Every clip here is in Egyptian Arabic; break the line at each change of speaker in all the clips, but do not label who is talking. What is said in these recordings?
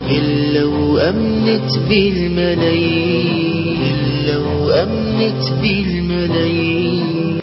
إلا وأمنت بالملايين إلا وأمنت بالملايين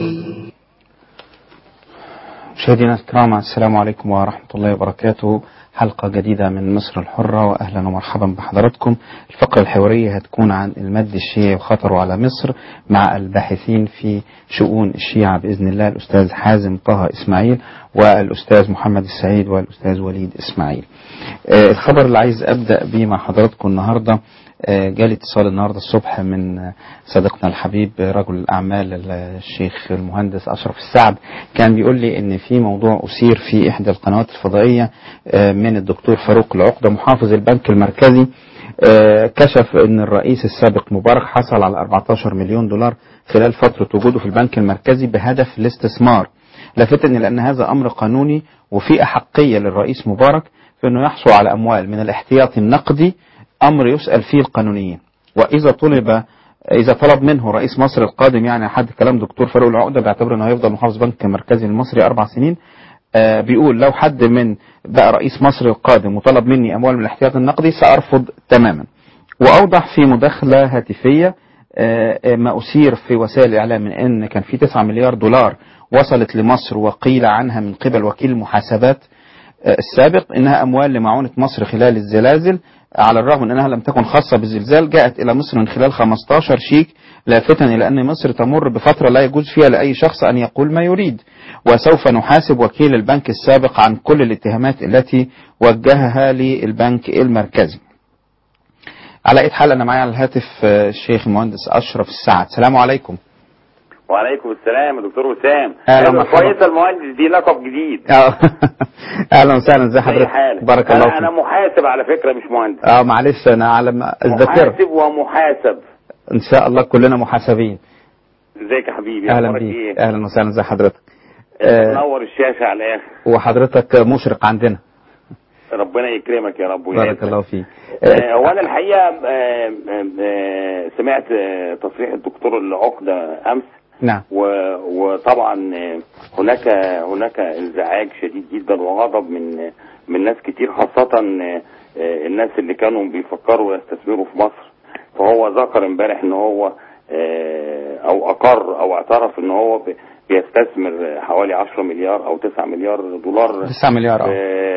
مشاهدينا الكرام السلام عليكم ورحمة الله وبركاته حلقة جديدة من مصر الحرة وأهلا ومرحبا بحضراتكم الفقرة الحوارية هتكون عن المد الشيعي وخطره على مصر مع الباحثين في شؤون الشيعة بإذن الله الأستاذ حازم طه إسماعيل والأستاذ محمد السعيد والأستاذ وليد إسماعيل آه، الخبر اللي عايز أبدأ بيه مع حضراتكم النهاردة آه، جالي اتصال النهارده الصبح من آه، صديقنا الحبيب آه، رجل الاعمال الشيخ المهندس اشرف السعد كان بيقول لي ان في موضوع اثير في احدى القنوات الفضائيه آه، من الدكتور فاروق العقده محافظ البنك المركزي آه، كشف ان الرئيس السابق مبارك حصل على 14 مليون دولار خلال فتره وجوده في البنك المركزي بهدف الاستثمار لافتني لان هذا امر قانوني وفي احقيه للرئيس مبارك في انه يحصل على اموال من الاحتياطي النقدي امر يسال فيه القانونيين واذا طلب اذا طلب منه رئيس مصر القادم يعني حد كلام دكتور فاروق العقده بيعتبر انه هيفضل محافظ بنك مركزي المصري اربع سنين آه بيقول لو حد من بقى رئيس مصر القادم وطلب مني اموال من الاحتياط النقدي سارفض تماما واوضح في مداخله هاتفيه آه، آه، ما أثير في وسائل الإعلام من أن كان في 9 مليار دولار وصلت لمصر وقيل عنها من قبل وكيل المحاسبات آه، السابق إنها أموال لمعونة مصر خلال الزلازل على الرغم من أنها لم تكن خاصة بالزلزال جاءت إلى مصر من خلال 15 شيك لافتا إلى أن مصر تمر بفترة لا يجوز فيها لأي شخص أن يقول ما يريد وسوف نحاسب وكيل البنك السابق عن كل الاتهامات التي وجهها للبنك المركزي على أي حال أنا معي على الهاتف آه، الشيخ المهندس أشرف السعد السلام عليكم
وعليكم السلام يا دكتور وسام
أهلا
أيوة،
مرحبا.
كويس المهندس دي لقب جديد
آه، اهلا وسهلا ازي
زي
حضرتك
حالك
بارك
انا
الله
انا
فيك
محاسب على فكره مش مهندس
اه معلش انا على ما الذاكره
محاسب ومحاسب
ان شاء الله كلنا محاسبين
ازيك يا حبيبي
اهلا
أخبارك
بيك
ايه
اهلا وسهلا ازي حضرتك
آه.
آه،
منور الشاشه على الاخر
وحضرتك مشرق عندنا
ربنا يكرمك يا رب ويعزك.
بارك الله فيك
آه، هو انا الحقيقه آه، آه، آه، سمعت آه، تصريح الدكتور العقده امس
نعم
و- وطبعا آه، هناك هناك انزعاج شديد جدا وغضب من من ناس كتير خاصة آه، آه، الناس اللي كانوا بيفكروا يستثمروا في مصر فهو ذكر امبارح ان هو آه، او اقر او اعترف ان هو بي- بيستثمر حوالي 10 مليار او 9 مليار دولار
9 مليار اه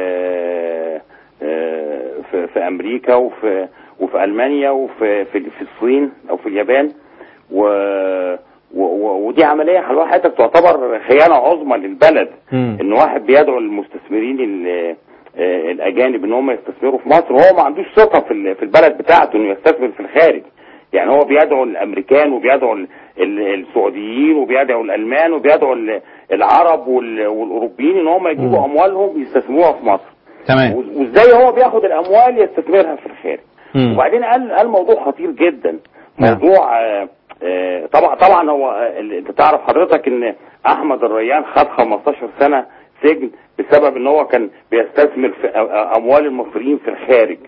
آه، آه، في في امريكا وفي وفي المانيا وفي في, في الصين او في اليابان و و- و- ودي عمليه حلوه حياتك تعتبر خيانه عظمى للبلد
مم.
ان واحد بيدعو المستثمرين ال- آه، الاجانب ان هم يستثمروا في مصر وهو ما عندوش ثقه في ال- في البلد بتاعته انه يستثمر في الخارج يعني هو بيدعو الامريكان وبيدعو ال- ال- السعوديين وبيدعو الالمان وبيدعو ال- العرب وال- والاوروبيين ان هم يجيبوا
مم.
اموالهم يستثمروها في مصر
تمام
و- وازاي هو بياخد الاموال يستثمرها في الخارج
مم.
وبعدين قال قال موضوع خطير جدا
نعم.
موضوع آه، آه، طبعا طبعا هو آه، ال- انت تعرف حضرتك ان احمد الريان خد 15 سنه سجن بسبب ان هو كان بيستثمر في أ- أ- اموال المصريين في الخارج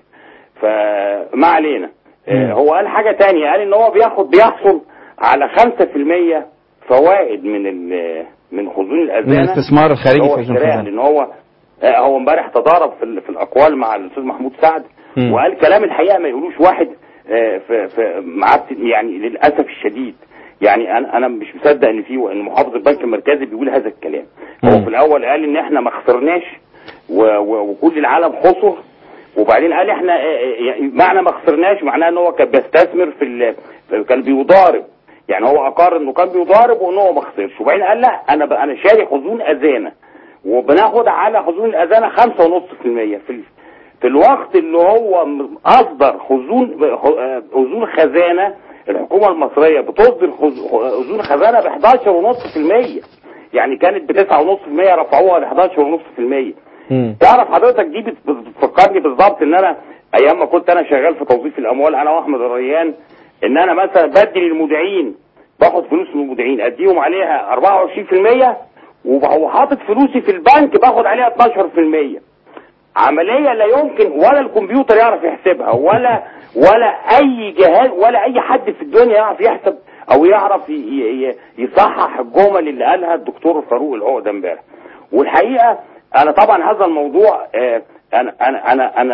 فما علينا آه،
مم.
هو قال حاجه تانية قال ان هو بياخد بيحصل على 5% فوائد من ال- من خزون الاذانه
من الاستثمار الخارجي
هو
في
اشتراها
الخزانة.
لان هو آه، هو امبارح تضارب في, ال- في الاقوال مع الاستاذ محمود سعد
مم.
وقال كلام الحقيقه ما يقولوش واحد آه، في في معاه يعني للاسف الشديد يعني انا انا مش مصدق ان في ان محافظ البنك المركزي بيقول هذا الكلام هو
مم.
في الاول قال ان احنا ما خسرناش و- و- وكل العالم خسر وبعدين قال احنا آه، آه، يعني معنى ما خسرناش معناه ان هو كان بيستثمر في ال- كان بيضارب يعني هو اقر انه كان بيضارب وان هو ما خسرش وبعدين قال لا انا ب- انا شاري خزون اذانه وبناخد على خزون الاذانه 5.5% في ال- في الوقت اللي هو م- اصدر خزون آه، خزون خزانه الحكومه المصريه بتصدر خز- خزون خزانه ب 11.5% يعني كانت ب 9.5% رفعوها ل 11.5%
مم.
تعرف حضرتك دي بت- بتفكرني بالظبط ان انا ايام ما كنت انا شغال في توظيف الاموال انا واحمد الريان ان انا مثلا بدي للمودعين باخد فلوس من المودعين اديهم عليها 24% وب- وحاطط فلوسي في البنك باخد عليها 12% عملية لا يمكن ولا الكمبيوتر يعرف يحسبها ولا ولا اي جهاز ولا اي حد في الدنيا يعرف يحسب او يعرف ي- ي- يصحح الجمل اللي قالها الدكتور فاروق العقده امبارح والحقيقه انا طبعا هذا الموضوع آه، انا انا انا انا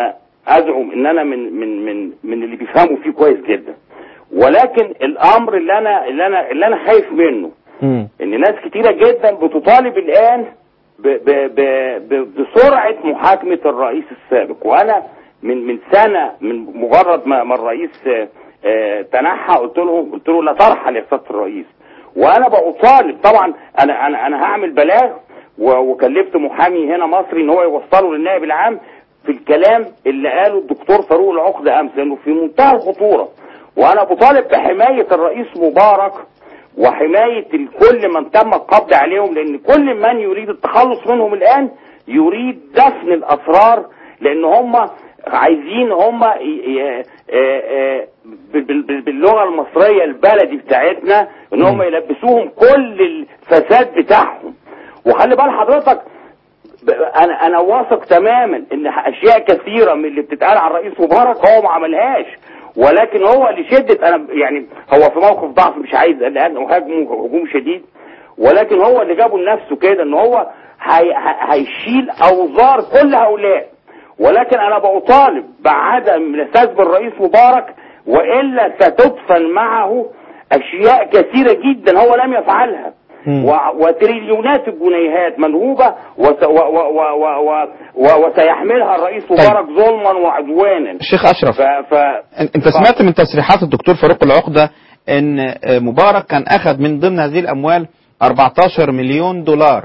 ازعم ان انا من من من من اللي بيفهموا فيه كويس جدا ولكن الامر اللي انا اللي انا اللي انا خايف منه
مم.
ان ناس كتيره جدا بتطالب الان ب ب ب ب بسرعه محاكمه الرئيس السابق وانا من من سنه من مجرد ما, ما الرئيس آه، آه، تنحى قلت له قلت له لا ترحل يا سياده الرئيس وانا بطالب طبعا انا انا انا هعمل بلاغ و- وكلفت محامي هنا مصري ان هو يوصله للنائب العام في الكلام اللي قاله الدكتور فاروق العقده امس لانه في منتهى الخطوره وانا بطالب بحمايه الرئيس مبارك وحماية كل من تم القبض عليهم لأن كل من يريد التخلص منهم الآن يريد دفن الأسرار لأن هم عايزين هم ي- ي- آه، آه، بال- بال- باللغة المصرية البلدي بتاعتنا ان هم يلبسوهم كل الفساد بتاعهم وخلي بال حضرتك ب- انا انا واثق تماما ان اشياء كثيره من اللي بتتقال على الرئيس مبارك هو ما عملهاش ولكن هو لشده انا يعني هو في موقف ضعف مش عايز الان اهاجمه هجوم شديد ولكن هو اللي جابه لنفسه كده ان هو هي ه- هيشيل اوزار كل هؤلاء ولكن انا بطالب بعدم نساز بالرئيس مبارك والا ستدفن معه اشياء كثيره جدا هو لم يفعلها
مم.
و- وتريليونات الجنيهات منهوبة وس و و و و و و وسيحملها الرئيس مبارك ظلما وعدوانا
الشيخ أشرف
ف ف
أن- انت سمعت من تصريحات الدكتور فاروق العقدة ان آه، مبارك كان اخذ من ضمن هذه الاموال 14 مليون دولار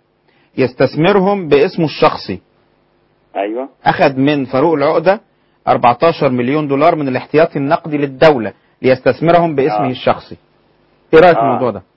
يستثمرهم باسمه الشخصي
ايوه
اخذ من فاروق العقدة 14 مليون دولار من الاحتياطي النقدي للدولة ليستثمرهم باسمه
آه.
الشخصي ايه رايك في
آه.
الموضوع ده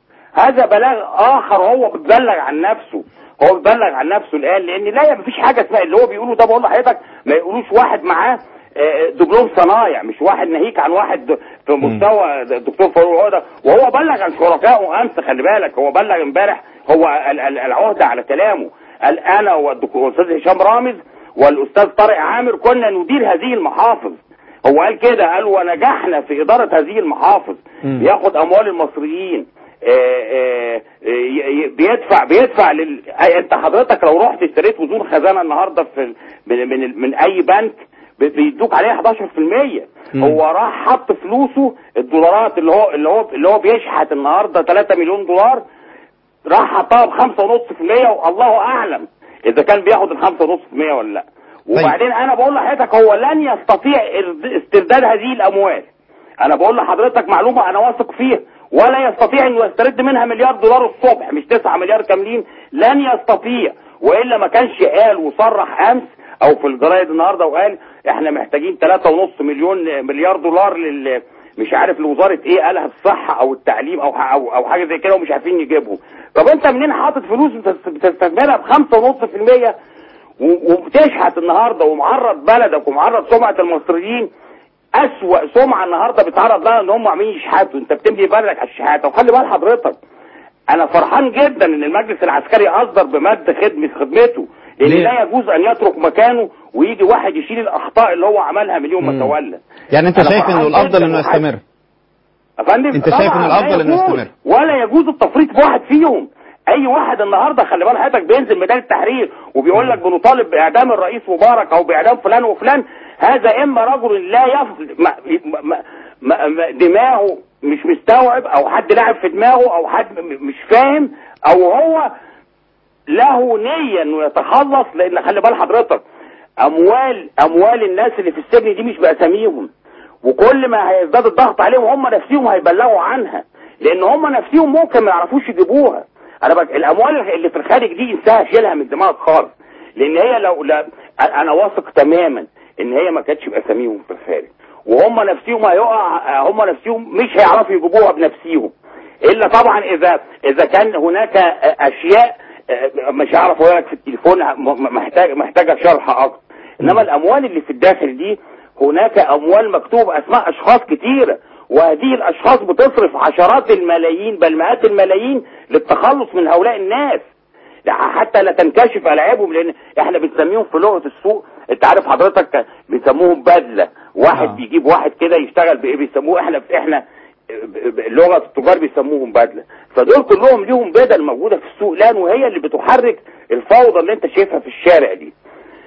هذا بلاغ اخر هو بتبلغ عن نفسه هو بيبلغ عن نفسه الان لان لا مفيش حاجه اسمها اللي هو بيقوله ده بقول لحضرتك ما يقولوش واحد معاه آه، دبلوم صنايع مش واحد ناهيك عن واحد في مستوى الدكتور فاروق عقده وهو بلغ عن شركائه امس خلي بالك هو بلغ امبارح هو ال- ال- العهده على كلامه قال انا والدكتور الاستاذ هشام رامز والاستاذ طارق عامر كنا ندير هذه المحافظ هو قال كده قال ونجحنا في اداره هذه المحافظ
مم.
ياخد اموال المصريين آه، آه، ي- ي- بيدفع بيدفع لل... أي- انت حضرتك لو رحت اشتريت وزون خزانه النهارده في ال- من من, ال- من اي بنك ب- بيدوك عليها 11%
مم.
هو راح حط فلوسه الدولارات اللي هو اللي هو اللي هو بيشحت النهارده 3 مليون دولار راح حطها ب 5.5% والله اعلم اذا كان بياخد ال 5.5% ولا لا وبعدين انا بقول لحضرتك هو لن يستطيع إرد- استرداد هذه الاموال انا بقول لحضرتك معلومه انا واثق فيها ولا يستطيع انه يسترد منها مليار دولار الصبح مش 9 مليار كاملين لن يستطيع والا ما كانش قال وصرح امس او في الجرايد النهارده وقال احنا محتاجين 3.5 مليون مليار دولار لل مش عارف لوزاره ايه قالها الصحه او التعليم او ح- او, أو حاجه زي كده ومش عارفين يجيبهم طب انت منين حاطط فلوس بتست- بتستثمرها ب 5.5% و- وبتشحت النهارده ومعرض بلدك ومعرض سمعه المصريين اسوأ سمعه النهارده بيتعرض لها ان هم عاملين يشحتوا انت بتبني بلدك على الشحاته وخلي بال حضرتك انا فرحان جدا ان المجلس العسكري اصدر بمد خدمه خدمته لان
ليه؟
لا يجوز ان يترك مكانه ويجي واحد يشيل الاخطاء اللي هو عملها من يوم ما
مم.
تولى
يعني انت
أنا
شايف
فرحان
انه الافضل
جداً
انه
وحاسس-
يستمر
يا فندم
أنت شايف
طبعاً
إن
لا
الأفضل إنه
يجوز.
يستمر.
ولا يجوز التفريط بواحد فيهم اي واحد النهارده خلي بال حضرتك بينزل ميدان التحرير وبيقول لك بنطالب باعدام الرئيس مبارك او باعدام فلان وفلان هذا اما رجل لا يف ما ما ما ما دماغه مش مستوعب او حد لاعب في دماغه او حد م- مش فاهم او هو له نية انه يتخلص لان خلي بال حضرتك اموال اموال الناس اللي في السجن دي مش باساميهم وكل ما هيزداد الضغط عليهم هم نفسهم هيبلغوا عنها لان هم نفسهم ممكن ما يعرفوش يجيبوها انا بك الاموال اللي في الخارج دي انساها شيلها من دماغك خالص لان هي لو لا انا واثق تماما ان هي ما كانتش باساميهم في الخارج وهم نفسهم هيقع هم نفسهم مش هيعرفوا يجيبوها بنفسهم الا طبعا اذا اذا كان هناك اشياء مش هعرف اقول لك في التليفون م- محتاج محتاجه شرح اكتر انما الاموال اللي في الداخل دي هناك اموال مكتوب اسماء اشخاص كتيره وهذه الاشخاص بتصرف عشرات الملايين بل مئات الملايين للتخلص من هؤلاء الناس حتى لا تنكشف العابهم لان احنا بنسميهم في لغه السوق انت عارف حضرتك بنسموهم بدله واحد
آه.
بيجيب واحد كده يشتغل بايه بيسموه احنا احنا ب- ب- لغه التجار بيسموهم بدله فدول كلهم ليهم بدل موجوده في السوق الان وهي اللي بتحرك الفوضى اللي انت شايفها في الشارع دي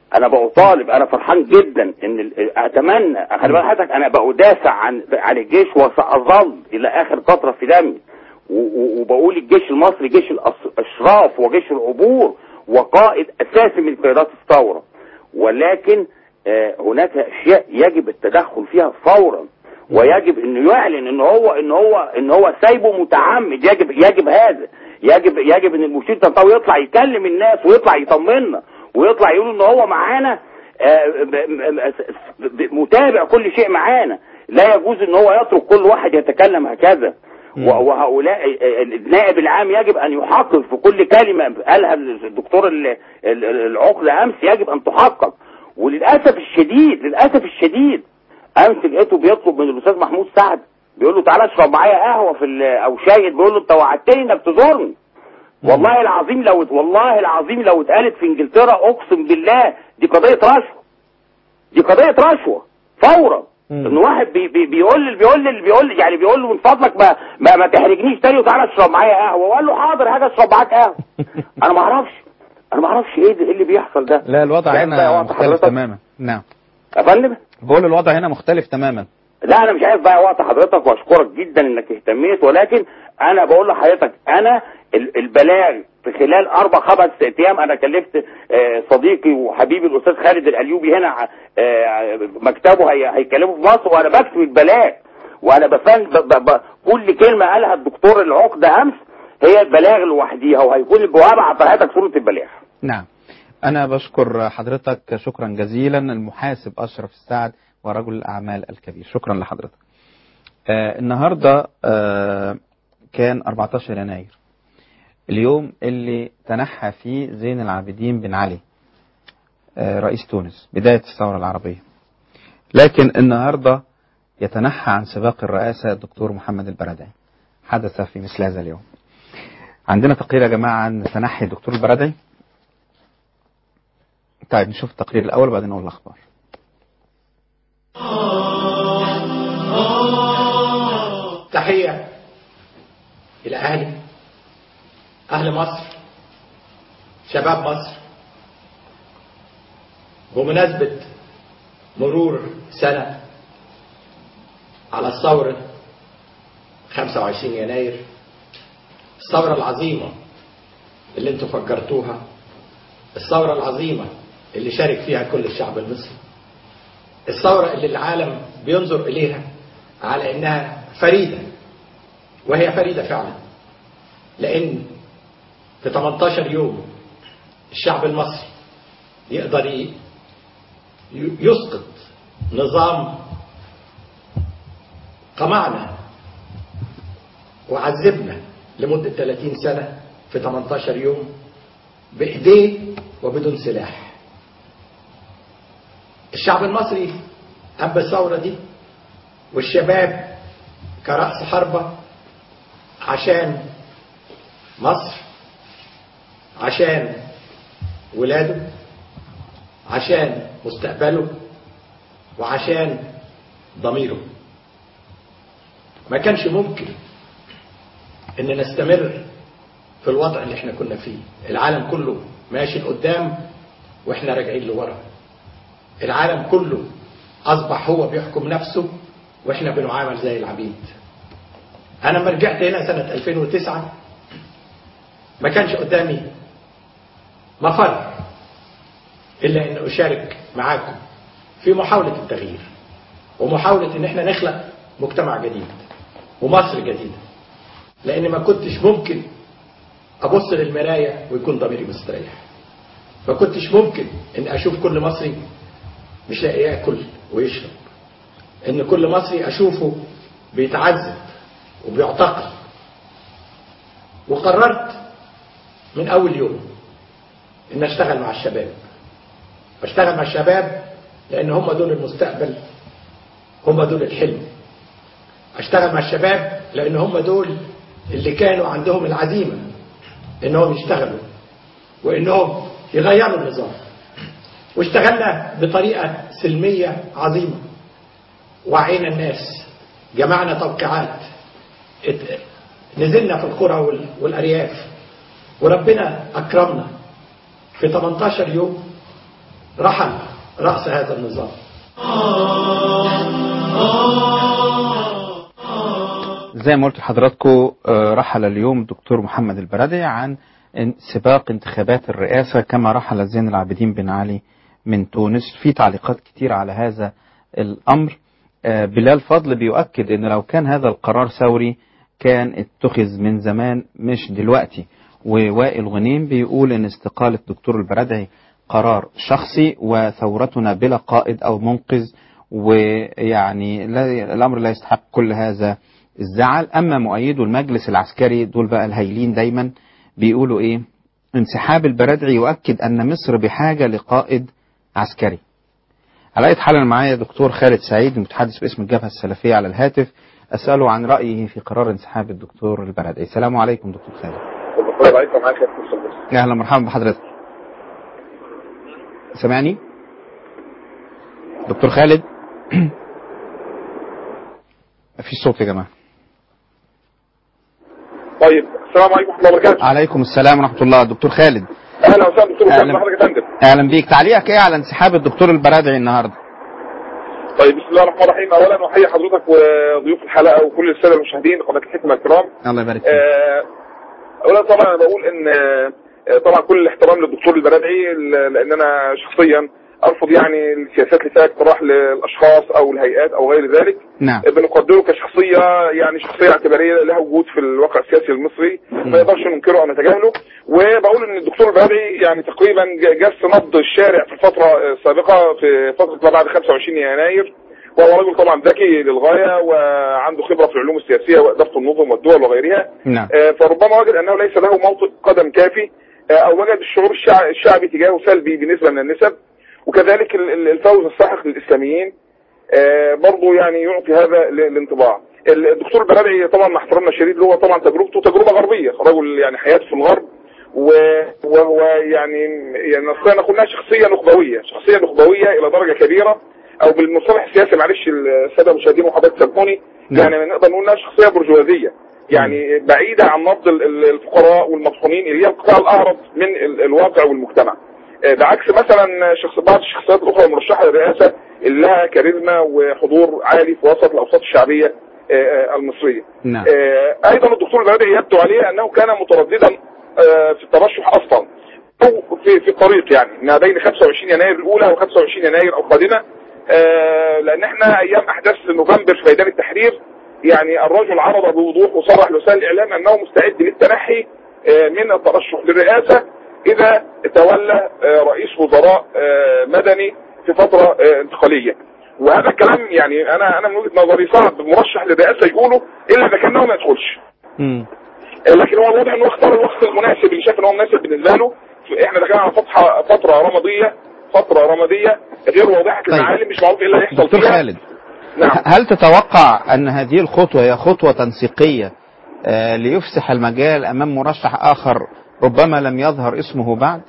انا بطالب انا فرحان جدا ان ال- اتمنى خلي بالك حضرتك انا بدافع عن عن الجيش وساظل الى اخر قطره في دمي و- و- وبقول الجيش المصري جيش الأس- الاشراف وجيش العبور وقائد اساسي من قيادات الثوره ولكن آه، هناك اشياء يجب التدخل فيها فورا ويجب انه يعلن ان هو ان هو ان هو سايبه متعمد يجب يجب هذا يجب يجب ان المشير طنطاوي يطلع يكلم الناس ويطلع يطمنا ويطلع يقول ان هو معانا آه، ب- ب- ب- متابع كل شيء معانا لا يجوز ان هو يترك كل واحد يتكلم هكذا و- وهؤلاء النائب العام يجب ان يحقق في كل كلمه قالها الدكتور ال- ال- العقد امس يجب ان تحقق وللاسف الشديد للاسف الشديد امس لقيته بيطلب من الاستاذ محمود سعد بيقول له تعالى اشرب معايا قهوه في ال- او شاي بيقول له انت وعدتني انك تزورني والله العظيم لو والله العظيم لو اتقالت في انجلترا اقسم بالله دي قضيه رشوه دي قضيه رشوه فورا
مم.
ان واحد بي بي بيقول لي بيقول لي بيقول لي يعني بيقول له من فضلك ما ما, ما تحرجنيش تاني وتعالى اشرب معايا قهوه وقال له حاضر هاجي اشرب معاك قهوه انا ما اعرفش انا ما اعرفش ايه ده- ايه اللي بيحصل ده
لا الوضع
يعني ده
هنا
وقت
مختلف
حضرتك؟
تماما نعم
يا فندم
بقول الوضع هنا مختلف تماما
لا انا مش عايز اضيع وقت حضرتك واشكرك جدا انك اهتميت ولكن انا بقول لحضرتك انا ال- البلاغ في خلال اربع خمس ايام انا كلفت آه، صديقي وحبيبي الاستاذ خالد الايوبي هنا آه، مكتبه هي- هيكلمه في مصر وانا بكتب البلاغ وانا بفن ب ب ب كل كلمه قالها الدكتور العقده امس هي البلاغ لوحديها وهيكون الجواب على حضرتك صوره البلاغ
نعم أنا بشكر حضرتك شكرا جزيلا المحاسب أشرف السعد ورجل الأعمال الكبير شكرا لحضرتك آه النهاردة آه كان 14 يناير اليوم اللي تنحى فيه زين العابدين بن علي آه رئيس تونس بداية الثورة العربية لكن النهاردة يتنحى عن سباق الرئاسة الدكتور محمد البردعي حدث في مثل هذا اليوم عندنا تقرير يا جماعة عن تنحي الدكتور البردعي طيب نشوف التقرير الأول وبعدين نقول الأخبار
تحية إلى أهلي أهل مصر شباب مصر بمناسبة مرور سنة على الثورة 25 يناير الثورة العظيمة اللي انتوا فكرتوها الثورة العظيمة اللي شارك فيها كل الشعب المصري الثورة اللي العالم بينظر إليها على إنها فريدة وهي فريدة فعلا لأن في 18 يوم الشعب المصري يقدر ي- يسقط نظام قمعنا وعذبنا لمدة 30 سنة في 18 يوم بإيديه وبدون سلاح الشعب المصري قام بالثورة دي والشباب كرأس حربة عشان مصر عشان ولاده عشان مستقبله وعشان ضميره ما كانش ممكن ان نستمر في الوضع اللي احنا كنا فيه العالم كله ماشي لقدام واحنا راجعين لورا العالم كله اصبح هو بيحكم نفسه واحنا بنعامل زي العبيد انا لما رجعت هنا سنة 2009 ما كانش قدامي مفر الا ان اشارك معاكم في محاولة التغيير ومحاولة ان احنا نخلق مجتمع جديد ومصر جديدة لان ما كنتش ممكن ابص للمراية ويكون ضميري مستريح ما كنتش ممكن ان اشوف كل مصري مش لاقي ياكل ويشرب ان كل مصري اشوفه بيتعذب وبيعتقل وقررت من اول يوم ان اشتغل مع الشباب بشتغل مع الشباب لان هم دول المستقبل هم دول الحلم اشتغل مع الشباب لان هم دول اللي كانوا عندهم العزيمه انهم يشتغلوا وانهم يغيروا النظام واشتغلنا بطريقه سلميه عظيمه وعينا الناس جمعنا توقيعات ات- نزلنا في القرى وال- والارياف وربنا اكرمنا في 18 يوم رحل رأس هذا النظام
زي ما قلت لحضراتكم آه، رحل اليوم الدكتور محمد البرادعي عن ان- سباق انتخابات الرئاسة كما رحل زين العابدين بن علي من تونس في تعليقات كتير على هذا الأمر آه، بلال فضل بيؤكد ان لو كان هذا القرار ثوري كان اتخذ من زمان مش دلوقتي ووائل غنيم بيقول ان استقالة الدكتور البرادعي قرار شخصي وثورتنا بلا قائد او منقذ ويعني لا الامر لا يستحق كل هذا الزعل اما مؤيدو المجلس العسكري دول بقى الهايلين دايما بيقولوا ايه انسحاب البرادعي يؤكد ان مصر بحاجه لقائد عسكري على اي حال أنا معايا دكتور خالد سعيد المتحدث باسم الجبهه السلفيه على الهاتف اساله عن رايه في قرار انسحاب الدكتور البرادعي السلام عليكم دكتور خالد
الدكتور عليكم معاك يا دكتور بس
اهلا مرحبا بحضرتك سامعني دكتور خالد مفيش صوت يا جماعه
طيب السلام عليكم ورحمه الله وبركاته
عليكم السلام ورحمه الله دكتور خالد
اهلا وسهلا دكتور
أهلا.
كيف حضرتك يا فندم
اهلا بيك تعليقك ايه على انسحاب الدكتور البرادعي النهارده
طيب بسم الله الرحمن الرحيم اولا احيي حضرتك وضيوف الحلقه وكل الساده المشاهدين قناه الحكمه الكرام
الله يبارك فيك
آه، اولا طبعا انا بقول ان آه، طبعا كل الاحترام للدكتور البرادعي ل- لان انا شخصيا ارفض يعني السياسات اللي فيها اقتراح للاشخاص او الهيئات او غير ذلك
نعم
بنقدره كشخصيه يعني شخصيه اعتباريه لها وجود في الواقع السياسي المصري ما يقدرش ننكره او نتجاهله وبقول ان الدكتور البرادعي يعني تقريبا ج- جس نبض الشارع في الفتره السابقه في فتره ما بعد 25 يناير وهو رجل طبعا ذكي للغايه وعنده خبره في العلوم السياسيه واداره النظم والدول وغيرها
نعم
آه، فربما وجد انه ليس له موطئ قدم كافي آه، او وجد الشعور الشع- الشعبي تجاهه سلبي بنسبه من النسب وكذلك ال- ال- الفوز الساحق للاسلاميين آه، برضه يعني يعطي هذا ال- الانطباع ال- الدكتور البرادعي طبعا مع احترامنا الشديد له هو طبعا تجربته تجربه غربيه رجل يعني حياته في الغرب و- وهو يعني يعني نستطيع نقول انها شخصيه نخبويه شخصيه نخبويه الى درجه كبيره او بالمصطلح السياسي معلش الساده المشاهدين وحضرتك سامحوني
نعم.
يعني نقدر نقول انها شخصيه برجوازيه يعني بعيده عن نبض ال- ال- الفقراء والمطحونين اللي هي القطاع الاعرض من ال- الواقع والمجتمع آه، بعكس مثلا شخص بعض الشخصيات الاخرى المرشحه للرئاسه اللي لها كاريزما وحضور عالي في وسط الاوساط الشعبيه آه، آه، المصريه.
نعم
آه، ايضا الدكتور البرادعي يبدو عليه انه كان مترددا آه، في الترشح اصلا او في في الطريق يعني ما بين 25 يناير الاولى و25 يناير القادمه آه، لان احنا ايام احداث نوفمبر في ميدان التحرير يعني الرجل عرض بوضوح وصرح لوسائل الاعلام انه مستعد للتنحي آه، من الترشح للرئاسه اذا تولى آه، رئيس وزراء آه، مدني في فتره آه، انتقاليه وهذا الكلام يعني انا انا من وجهه نظري صعب مرشح للرئاسه يقوله الا اذا كان هو ما يدخلش
مم.
لكن هو الواضح انه اختار الوقت المناسب اللي شاف ان هو مناسب بالنسبه له احنا داخلين على فتحه فتره رماديه فتره رماديه غير واضحه
طيب.
المعالم مش معروف ايه اللي هيحصل
دكتور
فيها
خالد
نعم
هل تتوقع أن هذه الخطوة هي خطوة تنسيقية آه، ليفسح المجال أمام مرشح آخر ربما لم يظهر اسمه بعد؟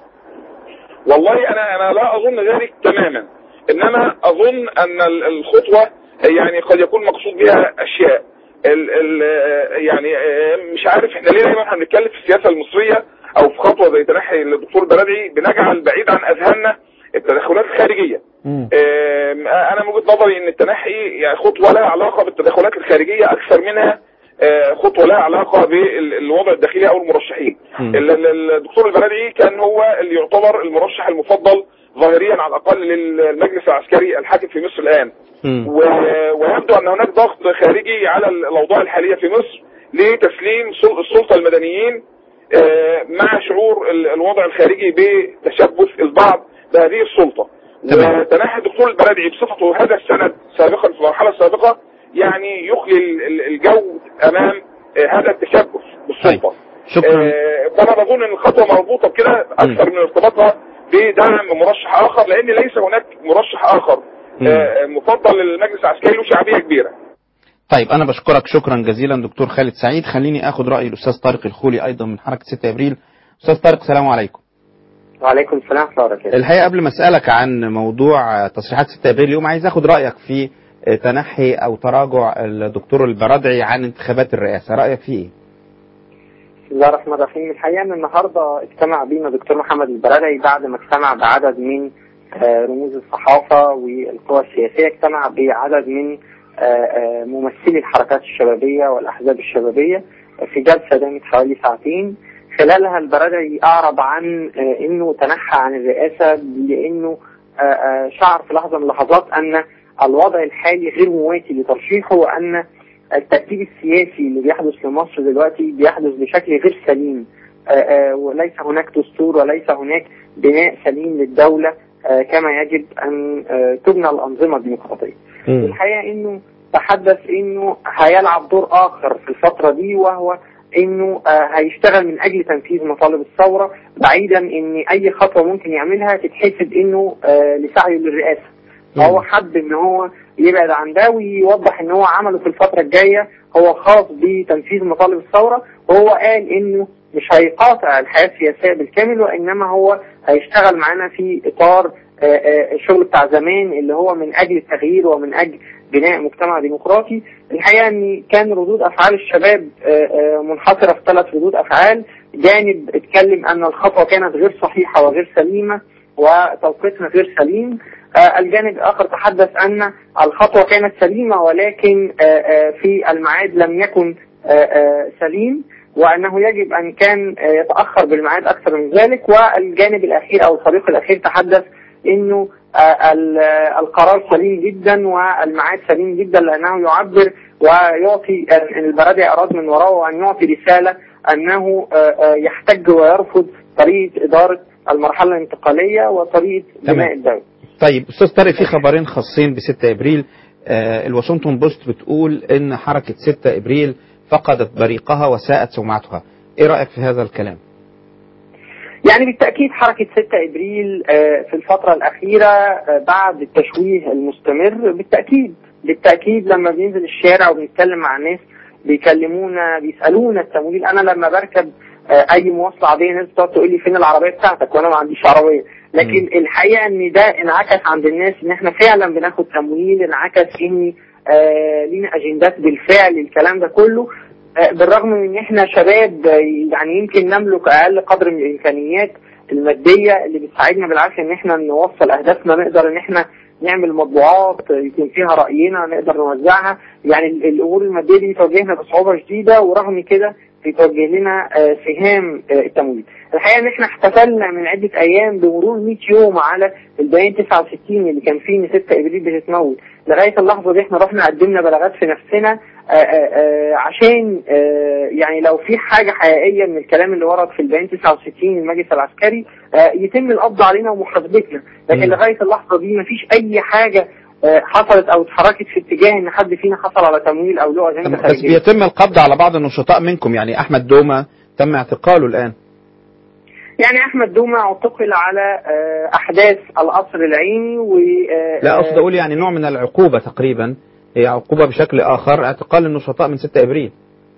والله انا انا لا اظن ذلك تماما انما اظن ان ال- الخطوه يعني قد يكون مقصود بها اشياء ال ال يعني آه، مش عارف احنا ليه دايما احنا بنتكلم في السياسه المصريه او في خطوه زي تنحي الدكتور البلدي بنجعل بعيد عن اذهاننا التدخلات الخارجيه
مم.
آم، انا من وجهه نظري ان التنحي يعني خطوه لها علاقه بالتدخلات الخارجيه اكثر منها آه، خطوه لها علاقه بالوضع الداخلي او المرشحين
مم.
ال- ال- الدكتور البلدي كان هو اللي يعتبر المرشح المفضل ظاهريا على الاقل للمجلس العسكري الحاكم في مصر الان
مم.
و- ويبدو ان هناك ضغط خارجي على ال- الاوضاع الحاليه في مصر لتسليم سل- السلطه المدنيين آه، مع شعور ال- الوضع الخارجي بتشبث البعض بهذه السلطه
تمام.
وتنحي الدكتور البلدي بصفته هذا السند سابقا في المرحله السابقه يعني يخلي ال- ال- الجو امام آه، هذا التشبث بالسلطه
شكرا
آه، فانا بظن ان الخطوه مربوطه بكده اكثر من ارتباطها بدعم مرشح اخر لان ليس هناك مرشح اخر
مم.
آه، مفضل للمجلس العسكري له شعبيه كبيره
طيب أنا بشكرك شكرا جزيلا دكتور خالد سعيد خليني أخذ رأي الأستاذ طارق الخولي أيضا من حركة 6 أبريل أستاذ طارق السلام عليكم
وعليكم السلام ورحمة الله وبركاته
الحقيقة قبل ما أسألك عن موضوع تصريحات 6 أبريل اليوم عايز أخذ رأيك في تنحي أو تراجع الدكتور البرادعي عن انتخابات الرئاسة رأيك فيه إيه؟
بسم الله الرحمن الرحيم الحقيقة ان النهاردة اجتمع بينا دكتور محمد البرادعي بعد ما اجتمع بعدد من آه، رموز الصحافة والقوى السياسية اجتمع بعدد من آه، آه، ممثلي الحركات الشبابية والأحزاب الشبابية في جلسة دامت حوالي ساعتين خلالها البرادعي أعرب عن آه، أنه تنحى عن الرئاسة لأنه آه، آه، شعر في لحظة من اللحظات أن الوضع الحالي غير مواتي لترشيحه وأن الترتيب السياسي اللي بيحدث في مصر دلوقتي بيحدث بشكل غير سليم آه، آه، وليس هناك دستور وليس هناك بناء سليم للدولة آه، كما يجب أن آه، تبنى الأنظمة الديمقراطية الحقيقة انه تحدث انه هيلعب دور اخر في الفترة دي وهو انه آه، هيشتغل من اجل تنفيذ مطالب الثورة بعيدا ان اي خطوة ممكن يعملها تتحسب انه آه، لسعيه للرئاسة فهو حب ان هو يبعد عن ده ويوضح ان هو عمله في الفترة الجاية هو خاص بتنفيذ مطالب الثورة وهو قال انه مش هيقاطع الحياة السياسية بالكامل وانما هو هيشتغل معانا في اطار آه، آه، الشغل بتاع زمان اللي هو من اجل التغيير ومن اجل بناء مجتمع ديمقراطي الحقيقه ان كان ردود افعال الشباب آه، آه، منحصره في ثلاث ردود افعال جانب اتكلم ان الخطوه كانت غير صحيحه وغير سليمه وتوقيتها غير سليم آه، الجانب الاخر تحدث ان الخطوه كانت سليمه ولكن آه، آه، في الميعاد لم يكن آه، آه، سليم وانه يجب ان كان آه، يتاخر بالميعاد اكثر من ذلك والجانب الاخير او الفريق الاخير تحدث انه آه، ال- آه، القرار سليم جدا والميعاد سليم جدا لانه يعبر ويعطي أن البرادعي اراد من وراءه ان يعطي رساله انه آه، آه، يحتج ويرفض طريقه اداره المرحله الانتقاليه وطريقه
تمام.
بناء الدوله.
طيب استاذ طارق في خبرين خاصين ب 6 ابريل آه الواشنطن بوست بتقول ان حركه 6 ابريل فقدت بريقها وساءت سمعتها ايه رايك في هذا الكلام
يعني بالتأكيد حركة 6 إبريل آه، في الفترة الأخيرة آه، بعد التشويه المستمر بالتأكيد بالتأكيد لما بننزل الشارع وبنتكلم مع الناس بيكلمونا بيسألونا التمويل أنا لما بركب آه، أي مواصلة عادية الناس بتقعد تقول لي فين العربية بتاعتك وأنا ما عنديش عربية لكن الحقيقة إن ده انعكس عند الناس إن إحنا فعلا بناخد تمويل انعكس إن آه، لينا أجندات بالفعل الكلام ده كله آه، بالرغم من ان احنا شباب آه، يعني يمكن نملك اقل قدر من الامكانيات الماديه اللي بتساعدنا بالعكس ان احنا نوصل اهدافنا نقدر ان احنا نعمل مطبوعات آه، يكون فيها راينا نقدر نوزعها يعني ال- الامور الماديه دي بتواجهنا بصعوبه شديده ورغم كده بتوجه لنا آه، سهام آه، التمويل. الحقيقه ان احنا احتفلنا من عده ايام بمرور 100 يوم على البيان 69 اللي كان فيه ان 6 ابريل بتتموت لغايه اللحظه دي احنا رحنا قدمنا بلاغات في نفسنا آه، آه، آه، عشان آه، يعني لو في حاجه حقيقيه من الكلام اللي ورد في البيان 69 المجلس العسكري آه، يتم القبض علينا ومحاسبتنا لكن
مم.
لغايه اللحظه دي مفيش اي حاجه آه، حصلت او اتحركت في اتجاه ان حد فينا حصل على تمويل او له اجنده
بس
خارجيه
بيتم القبض على بعض النشطاء منكم يعني احمد دومه تم اعتقاله الان
يعني احمد دومه اعتقل على آه، احداث القصر العيني و آه،
لا اقصد
آه،
اقول يعني نوع من العقوبه تقريبا هي عقوبه بشكل اخر اعتقال النشطاء من 6 ابريل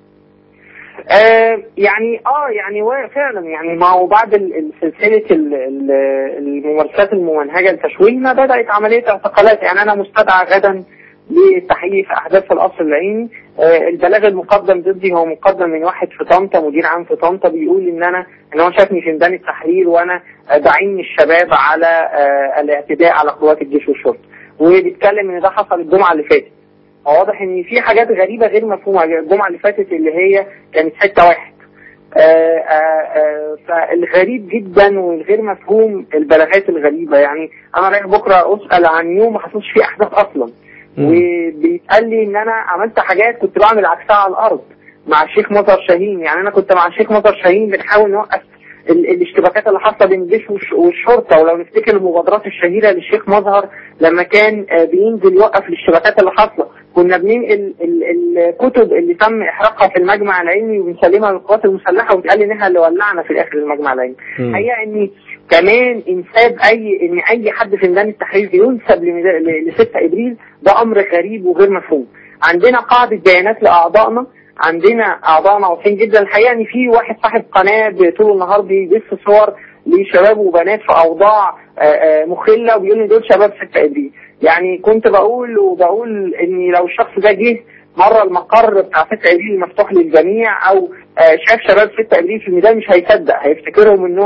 آه يعني اه يعني هو فعلا يعني ما هو بعد ال- ال- سلسله ال- ال- الممارسات الممنهجه لتشويهنا بدات عمليه اعتقالات يعني انا مستدعى غدا للتحقيق في احداث القصر العيني آه البلاغ المقدم ضدي هو مقدم من واحد في طنطا مدير عام في طنطا بيقول ان انا ان هو شافني في ميدان التحرير وانا آه، بعين الشباب على آه الاعتداء على قوات الجيش والشرطه وبيتكلم ان ده حصل الجمعه اللي فاتت واضح ان في حاجات غريبه غير مفهومه الجمعه اللي فاتت اللي هي كانت 6 واحد آه، آه، آه، فالغريب جدا والغير مفهوم البلاغات الغريبه يعني انا رايح بكره اسال عن يوم ما حصلش فيه احداث اصلا
مم.
وبيتقال لي ان انا عملت حاجات كنت بعمل عكسها على الارض مع الشيخ مطر شاهين يعني انا كنت مع الشيخ مطر شاهين بنحاول نوقف ال- الاشتباكات اللي حاصله بين الجيش والش- والشرطه ولو نفتكر المبادرات الشهيره للشيخ مظهر لما كان آه، بينزل يوقف الاشتباكات اللي حاصله كنا بننقل ال- الكتب اللي تم احراقها في المجمع العلمي وبنسلمها للقوات المسلحه وتقال ان احنا اللي ولعنا في الاخر المجمع العلمي
مم.
الحقيقه ان كمان انساب اي ان اي حد في ميدان التحرير ينسب لميدا- ل 6 ابريل ده امر غريب وغير مفهوم عندنا قاعده بيانات لاعضائنا عندنا اعضائنا واضحين جدا الحقيقه ان في واحد صاحب قناه طول النهار بيبث صور لشباب وبنات في اوضاع آه، آه، مخله وبيقول ان دول شباب 6 ابريل يعني كنت بقول وبقول ان لو الشخص ده جه مره المقر بتاع 6 ابريل مفتوح للجميع او آه، شاف شباب 6 ابريل في الميدان مش هيصدق هيفتكرهم انهم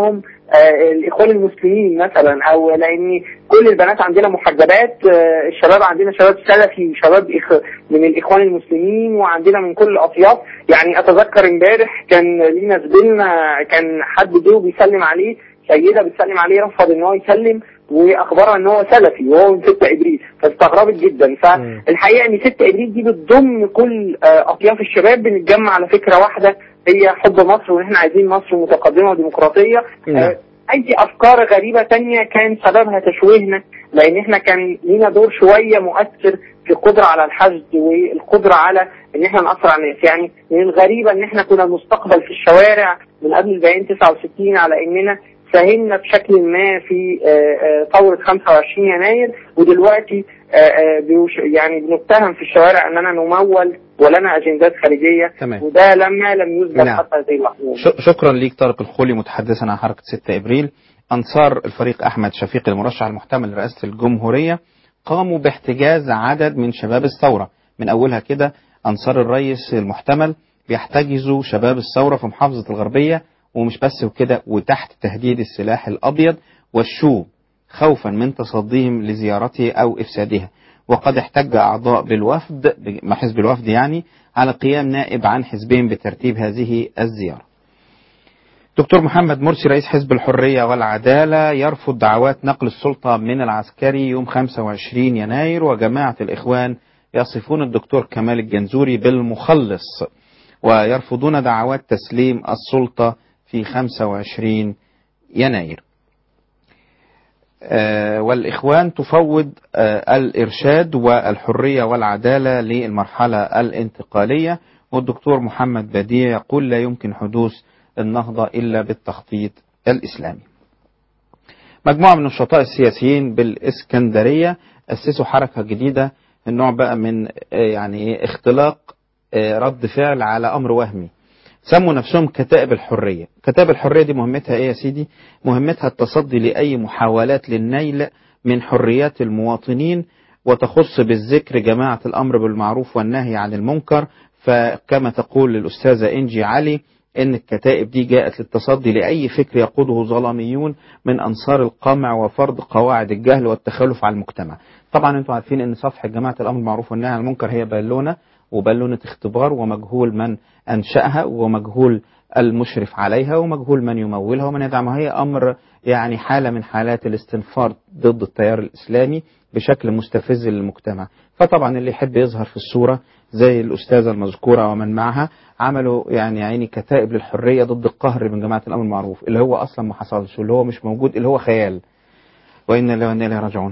آه، الاخوان المسلمين مثلا او لان كل البنات عندنا محجبات آه، الشباب عندنا شباب سلفي وشباب إخ- من الاخوان المسلمين وعندنا من كل الاطياف يعني اتذكر امبارح كان لينا زميلنا كان حد جه بيسلم عليه سيده بتسلم عليه رفض ان هو يسلم واخبرها ان هو سلفي وهو من 6 ابريل فاستغربت جدا فالحقيقه ان 6 ابريل دي بتضم كل آه، اطياف الشباب بنتجمع على فكره واحده هي حب مصر وان احنا عايزين مصر متقدمه وديمقراطيه
نعم.
آه، اي افكار غريبه تانية كان سببها تشويهنا لان احنا كان لينا دور شويه مؤثر في القدره على الحشد والقدره على ان احنا ناثر على الناس يعني من الغريبه ان احنا كنا نستقبل في الشوارع من قبل البيان 69 على اننا ساهمنا بشكل ما في آه، آه، ثوره 25 يناير ودلوقتي آه، آه، بيوش- يعني بنتهم في الشوارع اننا نمول ولنا اجندات خارجيه
تمام.
وده لما لم يثبت
نعم.
حتى هذه اللحظه
ش- شكرا ليك طارق الخولي متحدثا عن حركة 6 إبريل أنصار الفريق أحمد شفيق المرشح المحتمل لرئاسة الجمهورية قاموا باحتجاز عدد من شباب الثورة من أولها كده أنصار الرئيس المحتمل بيحتجزوا شباب الثورة في محافظة الغربية ومش بس وكده وتحت تهديد السلاح الأبيض والشوب خوفا من تصديهم لزيارته أو إفسادها وقد احتج أعضاء بالوفد مع حزب الوفد يعني على قيام نائب عن حزبهم بترتيب هذه الزيارة دكتور محمد مرسي رئيس حزب الحرية والعدالة يرفض دعوات نقل السلطة من العسكري يوم 25 يناير وجماعة الإخوان يصفون الدكتور كمال الجنزوري بالمخلص ويرفضون دعوات تسليم السلطة في 25 يناير آه، والإخوان تفوض آه، الإرشاد والحرية والعدالة للمرحلة الانتقالية والدكتور محمد بديع يقول لا يمكن حدوث النهضة إلا بالتخطيط الإسلامي مجموعة من النشطاء السياسيين بالإسكندرية أسسوا حركة جديدة النوع بقى من آه، يعني إيه اختلاق آه، رد فعل على أمر وهمي سموا نفسهم كتائب الحرية كتائب الحرية دي مهمتها ايه يا سيدي مهمتها التصدي لأي محاولات للنيل من حريات المواطنين وتخص بالذكر جماعة الأمر بالمعروف والنهي عن المنكر فكما تقول الأستاذة إنجي علي إن الكتائب دي جاءت للتصدي لأي فكر يقوده ظلاميون من أنصار القمع وفرض قواعد الجهل والتخلف على المجتمع طبعا انتم عارفين ان صفحة جماعة الأمر بالمعروف والنهي عن المنكر هي بالونة وبالونة اختبار ومجهول من أنشأها ومجهول المشرف عليها ومجهول من يمولها ومن يدعمها هي أمر يعني حالة من حالات الاستنفار ضد التيار الإسلامي بشكل مستفز للمجتمع فطبعا اللي يحب يظهر في الصورة زي الأستاذة المذكورة ومن معها عملوا يعني عيني كتائب للحرية ضد القهر من جماعة الأمر المعروف اللي هو أصلا ما حصلش واللي هو مش موجود اللي هو خيال وإنا لله وإنا إليه راجعون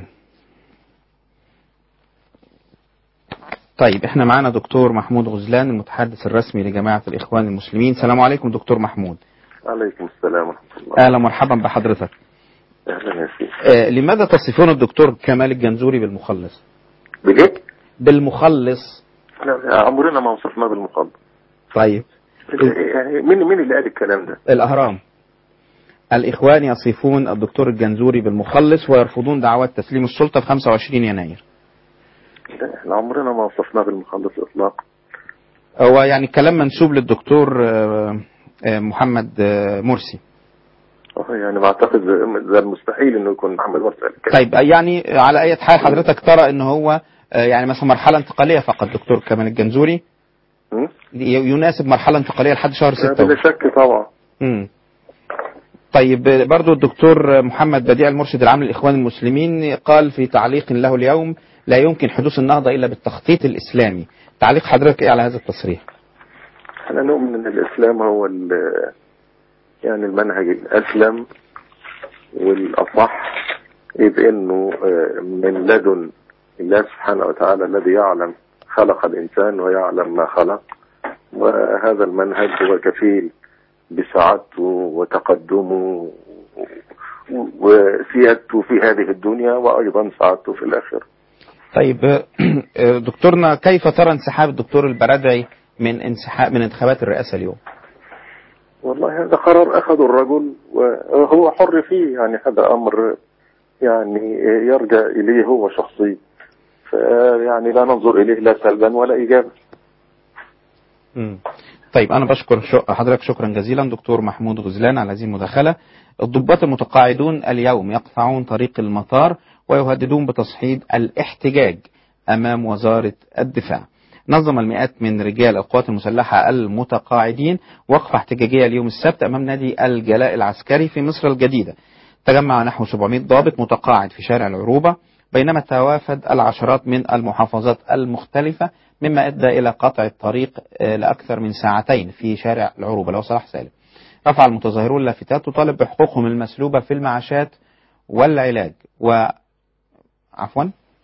طيب احنا معانا دكتور محمود غزلان المتحدث الرسمي لجماعة الإخوان المسلمين السلام عليكم دكتور محمود
عليكم السلام ورحمة الله
أهلا مرحبا بحضرتك
أهلا يا سيدي
آه لماذا تصفون الدكتور كمال الجنزوري بالمخلص
بجد؟
بالمخلص
لا عمرنا ما وصفنا بالمقابل
طيب
يعني مين مين اللي قال الكلام ده؟
الأهرام الإخوان يصفون الدكتور الجنزوري بالمخلص ويرفضون دعوات تسليم السلطة في 25 يناير
لا، احنا عمرنا ما وصفناه بالمخلص اطلاقا
هو يعني كلام منسوب للدكتور آه، آه، محمد آه، مرسي
اه يعني بعتقد ده ده المستحيل انه يكون محمد مرسي قال الكلام
طيب يعني على أي حال حضرتك ترى ان هو آه، يعني مثلا مرحلة انتقالية فقط دكتور كمال الجنزوري
م?
ي- يناسب مرحلة انتقالية لحد شهر
لا،
ستة
بلا شك طبعا
مم. طيب برضو الدكتور محمد بديع المرشد العام للإخوان المسلمين قال في تعليق له اليوم لا يمكن حدوث النهضة إلا بالتخطيط الإسلامي تعليق حضرتك إيه على هذا التصريح
احنا نؤمن ان الاسلام هو ال- يعني المنهج الاسلم والاصح اذ انه آه، من لدن الله سبحانه وتعالى الذي يعلم خلق الانسان ويعلم ما خلق وهذا المنهج هو كفيل بسعادته وتقدمه وسيادته في هذه الدنيا وايضا سعادته في الاخره
طيب آه، دكتورنا كيف ترى انسحاب الدكتور البرادعي من انسحاب من انتخابات الرئاسة اليوم
والله هذا قرار أخذه الرجل وهو حر فيه يعني هذا أمر يعني يرجع إليه هو شخصيا فيعني لا ننظر إليه لا سلبا ولا إيجابا
مم. طيب أنا بشكر شو- حضرتك شكرا جزيلا دكتور محمود غزلان على هذه المداخلة الضباط المتقاعدون اليوم يقطعون طريق المطار ويهددون بتصعيد الاحتجاج أمام وزارة الدفاع نظم المئات من رجال القوات المسلحة المتقاعدين وقفة احتجاجية اليوم السبت أمام نادي الجلاء العسكري في مصر الجديدة تجمع نحو 700 ضابط متقاعد في شارع العروبة بينما توافد العشرات من المحافظات المختلفة مما أدى إلى قطع الطريق آه، لأكثر من ساعتين في شارع العروبة لو صلاح سالم رفع المتظاهرون لافتات تطالب بحقوقهم المسلوبة في المعاشات والعلاج و عفوا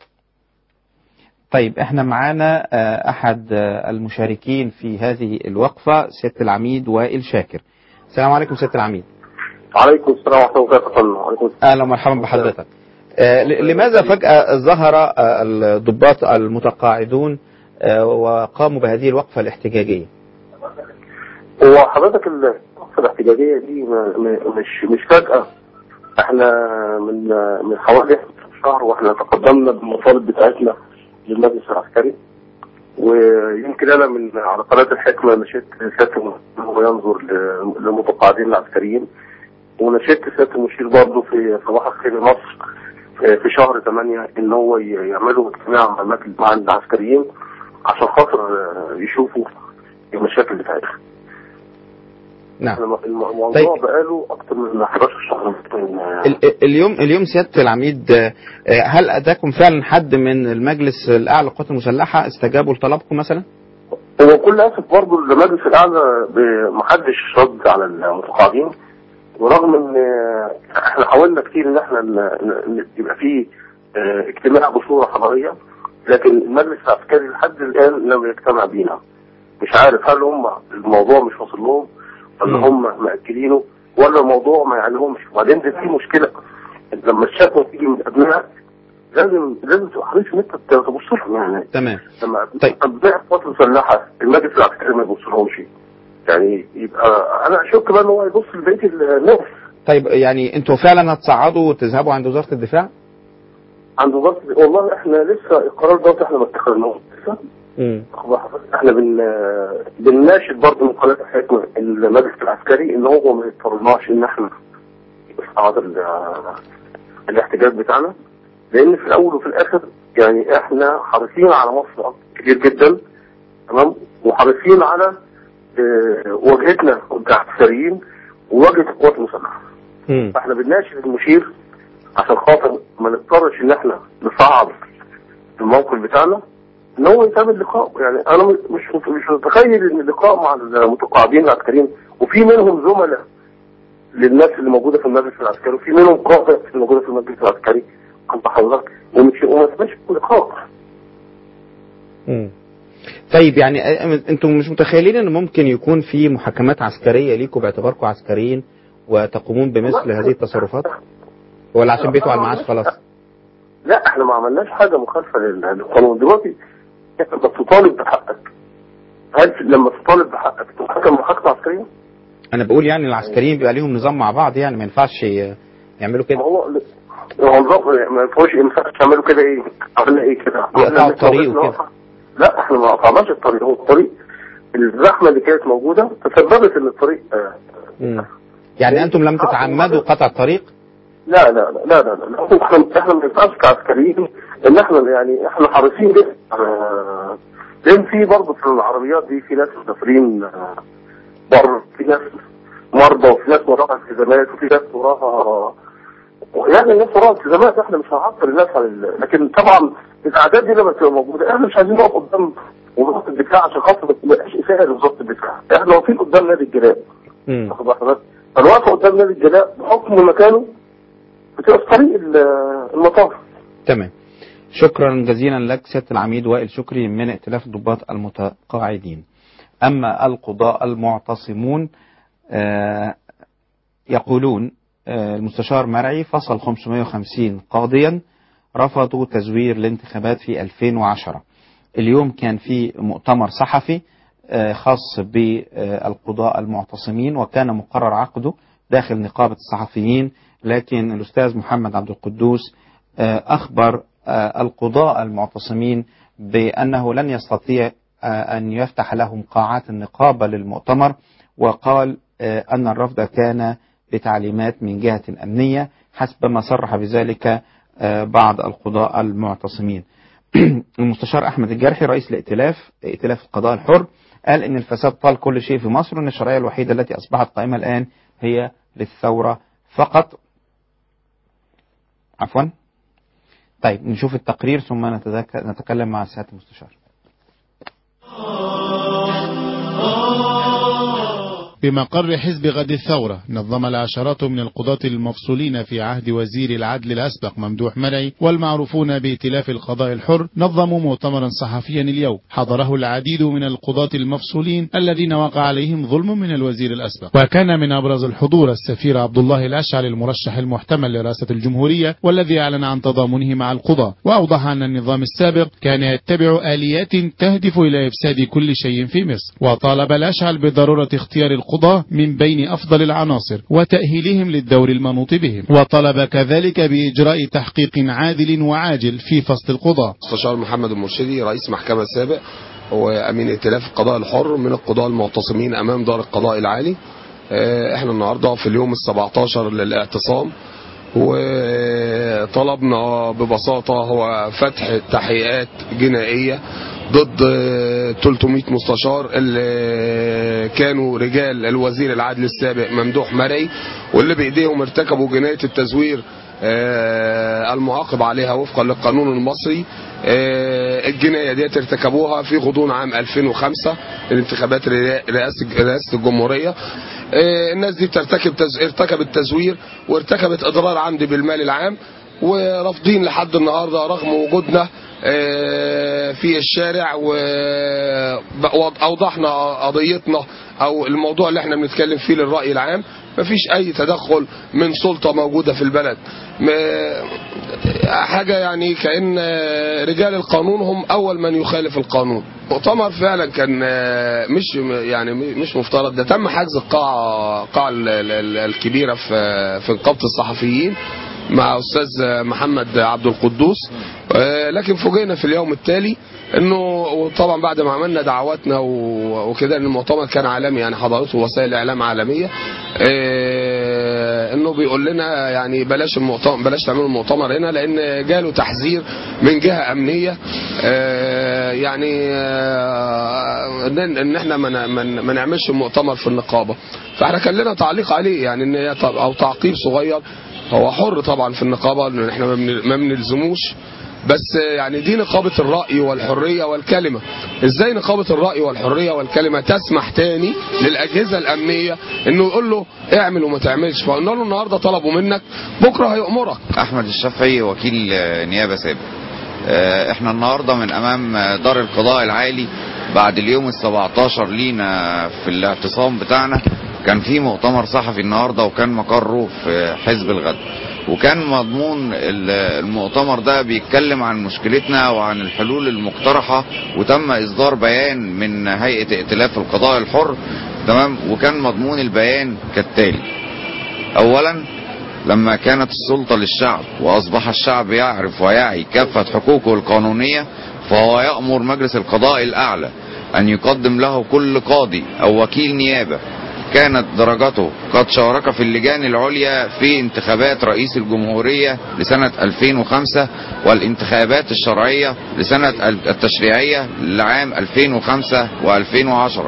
طيب احنا معانا آه، احد آه، المشاركين في هذه الوقفة سيادة العميد وائل شاكر السلام عليكم سيادة العميد
عليكم السلام ورحمة الله وبركاته وعليكم السلام
اهلا ومرحبا بحضرتك آه، ل- لماذا فجأة ظهر آه، الضباط المتقاعدون آه، وقاموا بهذه الوقفة الاحتجاجية
هو حضرتك الوقفة الاحتجاجية دي ما- ما- مش مش فجأة احنا من من حوالي شهر واحنا تقدمنا بالمطالب بتاعتنا للمجلس العسكري ويمكن انا من على قناة الحكمة نشدت سيادة المشير هو ينظر ل- للمتقاعدين العسكريين ونشدت سيادة المشير برضه في صباح الخير مصر في في شهر 8 ان هو ي- يعملوا اجتماع مع المجلس مع العسكريين عشان خاطر آه، يشوفوا المشاكل بتاعتهم
نعم
الم- الم- الموضوع
طيب.
بقاله اكتر من 11 شهر من
ال- ال- اليوم اليوم سيادة العميد آه، آه، هل أتاكم فعلا حد من المجلس الأعلى للقوات المسلحة استجابوا لطلبكم مثلا؟
هو كل اسف برضه المجلس الاعلى ب- محدش رد على المتقاعدين ورغم ان آه، احنا حاولنا كتير ان احنا ن- ن- يبقى فيه آه، اجتماع بصوره حضاريه لكن المجلس العسكري لحد الان لم يجتمع بينا مش عارف هل هم الموضوع مش واصل لهم ولا
مم.
هم مأكلينه ولا الموضوع ما يعنيهمش وبعدين ده في مشكله لما الشكوى تيجي من ابنائك لازم لازم تبقى حريص ان انت تبص لهم يعني
تمام
لما
طيب.
ابناء القوات المسلحه المجلس العسكري ما يبصلهمش يعني يبقى انا اشك بقى ان هو يبص لبقيه الناس
طيب يعني انتوا فعلا هتصعدوا وتذهبوا عند وزارة الدفاع؟
عند وزاره والله احنا لسه القرار ده احنا ما اتخذناهوش لسه
مم.
احنا بن بنناشد برضه من قناه الحكمه المجلس العسكري ان هو ما يضطرناش ان احنا نصعد ال- الاحتجاج بتاعنا لان في الاول وفي الاخر يعني احنا حريصين على مصر كتير جدا تمام وحريصين على آه، واجهتنا كعسكريين وواجهه القوات المسلحه
مم.
فاحنا بنناشد المشير عشان خاطر ما نضطرش ان احنا نصعد الموقف بتاعنا ان هو يتعمل لقاء يعني انا مش مش مش متخيل ان اللقاء مع المتقاعدين العسكريين وفي منهم زملاء للناس اللي موجوده في المجلس العسكري وفي منهم قاده اللي موجوده في المجلس العسكري كنت حضرتك ومش وما تبقاش لقاء
مم. طيب يعني آه، انتم مش متخيلين ان ممكن يكون في محاكمات عسكرية ليكم باعتباركم عسكريين وتقومون بمثل هذه التصرفات؟ ولا عشان بيتوا على المعاش خلاص؟
لا احنا ما عملناش حاجه مخالفه لل- للقانون دلوقتي انت بتطالب بحقك هل لما تطالب بحقك تحكم محاكمه عسكريه؟
انا بقول يعني العسكريين بيبقى ليهم نظام مع بعض يعني ما ينفعش ي- يعملوا
ما
كده
هو هو نظام ما ينفعش ما ينفعش تعملوا كده ايه؟ عملنا ايه كده؟
يقطعوا
عملنا
الطريق
إن إحنا
وكده.
لا احنا ما قطعناش الطريق هو الطريق الزحمه اللي كانت موجوده تسببت ان الطريق آه
مم. يعني انتم لم تتعمدوا قطع الطريق؟
لا لا لا لا لا, لا. هو احنا احنا ما ينفعش كعسكريين ان احنا يعني احنا حريصين جدا آه، لان في برضه في العربيات دي في ناس مسافرين آه، بره في ناس مرضى وفي ناس وراها التزامات وفي ناس وراها يعني الناس وراها التزامات احنا مش هنعطل الناس على ال... لكن طبعا الاعداد دي لما تبقى موجوده احنا مش عايزين نقف قدام وزاره الدفاع عشان خاطر ما يبقاش اساءه لوزاره الدفاع احنا واقفين قدام نادي الجلاء
مم.
واخد بال حضرتك؟ فالوقفه قدام نادي الجلاء بحكم مكانه بتبقى في طريق ال- المطار
تمام شكرا جزيلا لك سيادة العميد وائل شكري من ائتلاف الضباط المتقاعدين أما القضاء المعتصمون آه، يقولون آه، المستشار مرعي فصل 550 قاضيا رفضوا تزوير الانتخابات في 2010 اليوم كان في مؤتمر صحفي آه، خاص بالقضاء المعتصمين وكان مقرر عقده داخل نقابة الصحفيين لكن الأستاذ محمد عبد القدوس آه، أخبر آه، القضاء المعتصمين بأنه لن يستطيع آه، أن يفتح لهم قاعات النقابة للمؤتمر وقال آه، أن الرفض كان بتعليمات من جهة أمنية حسب ما صرح بذلك آه، بعض القضاء المعتصمين المستشار أحمد الجرحي رئيس الائتلاف ائتلاف القضاء الحر قال إن الفساد طال كل شيء في مصر وأن الشرعية الوحيدة التي أصبحت قائمة الآن هي للثورة فقط عفوا طيب نشوف التقرير ثم نتذك- نتكلم مع سيادة المستشار
بمقر حزب غد الثورة نظم العشرات من القضاة المفصولين في عهد وزير العدل الأسبق ممدوح مرعي والمعروفون بائتلاف القضاء الحر نظموا مؤتمرا صحفيا اليوم حضره العديد من القضاة المفصولين الذين وقع عليهم ظلم من الوزير الأسبق وكان من أبرز الحضور السفير عبد الله الأشعل المرشح المحتمل لرئاسة الجمهورية والذي أعلن عن تضامنه مع القضاة وأوضح أن النظام السابق كان يتبع آليات تهدف إلى إفساد كل شيء في مصر وطالب الأشعل بضرورة اختيار القضاة من بين أفضل العناصر وتأهيلهم للدور المنوط بهم وطلب كذلك بإجراء تحقيق عادل وعاجل في فصل القضاة
مستشار محمد المرشدي رئيس محكمة سابق وأمين ائتلاف القضاء الحر من القضاة المعتصمين أمام دار القضاء العالي آه، احنا النهاردة في اليوم السبعتاشر للاعتصام وطلبنا ببساطة هو فتح تحقيقات جنائية ضد آه، 300 مستشار اللي كانوا رجال الوزير العدل السابق ممدوح مرعي واللي بإيديهم ارتكبوا جناية التزوير آه، المعاقب عليها وفقا للقانون المصري آه، الجناية دي ارتكبوها في غضون عام 2005 الانتخابات رئا- رئاسة رئاسة الجمهورية آه، الناس دي بترتكب تز... ارتكبت تزوير وارتكبت اضرار عمدي بالمال العام ورافضين لحد النهارده رغم وجودنا آه، في الشارع واوضحنا قضيتنا او الموضوع اللي احنا بنتكلم فيه للراي العام مفيش اي تدخل من سلطه موجوده في البلد م- حاجه يعني كان آه، رجال القانون هم اول من يخالف القانون مؤتمر فعلا كان آه، مش يعني مش مفترض ده تم حجز القاعه القاعه ال- ال- الكبيره في في نقابه الصحفيين مع استاذ محمد عبد القدوس آه، لكن فوجئنا في اليوم التالي انه وطبعا بعد ما عملنا دعواتنا و- وكده ان المؤتمر كان عالمي يعني حضرته وسائل اعلام عالميه آه، انه بيقول لنا يعني بلاش المؤتمر بلاش تعملوا المؤتمر هنا لان جاله تحذير من جهه امنيه آه، يعني آه، ان إن احنا ما ن- ما ن- ما نعملش مؤتمر في النقابه فاحنا كان لنا تعليق عليه يعني ان هي طب- او تعقيب صغير هو حر طبعا في النقابه ان احنا ما بن- ما بنلزموش بس يعني دي نقابة الرأي والحرية والكلمة ازاي نقابة الرأي والحرية والكلمة تسمح تاني للأجهزة الأمنية انه يقول له اعمل وما تعملش فقلنا له النهاردة طلبوا منك بكرة هيأمرك
احمد الشافعي وكيل آه، نيابه سابق آه، احنا النهارده من امام آه، دار القضاء العالي بعد اليوم ال 17 لينا في الاعتصام بتاعنا كان في مؤتمر صحفي النهارده وكان مقره في حزب الغد وكان مضمون ال- المؤتمر ده بيتكلم عن مشكلتنا وعن الحلول المقترحه وتم اصدار بيان من هيئه ائتلاف القضاء الحر تمام وكان مضمون البيان كالتالي اولا لما كانت السلطة للشعب وأصبح الشعب يعرف ويعي كافة حقوقه القانونية فهو يأمر مجلس القضاء الأعلى أن يقدم له كل قاضي أو وكيل نيابة كانت درجته قد شارك في اللجان العليا في انتخابات رئيس الجمهورية لسنة 2005 والانتخابات الشرعية لسنة التشريعية لعام 2005 و2010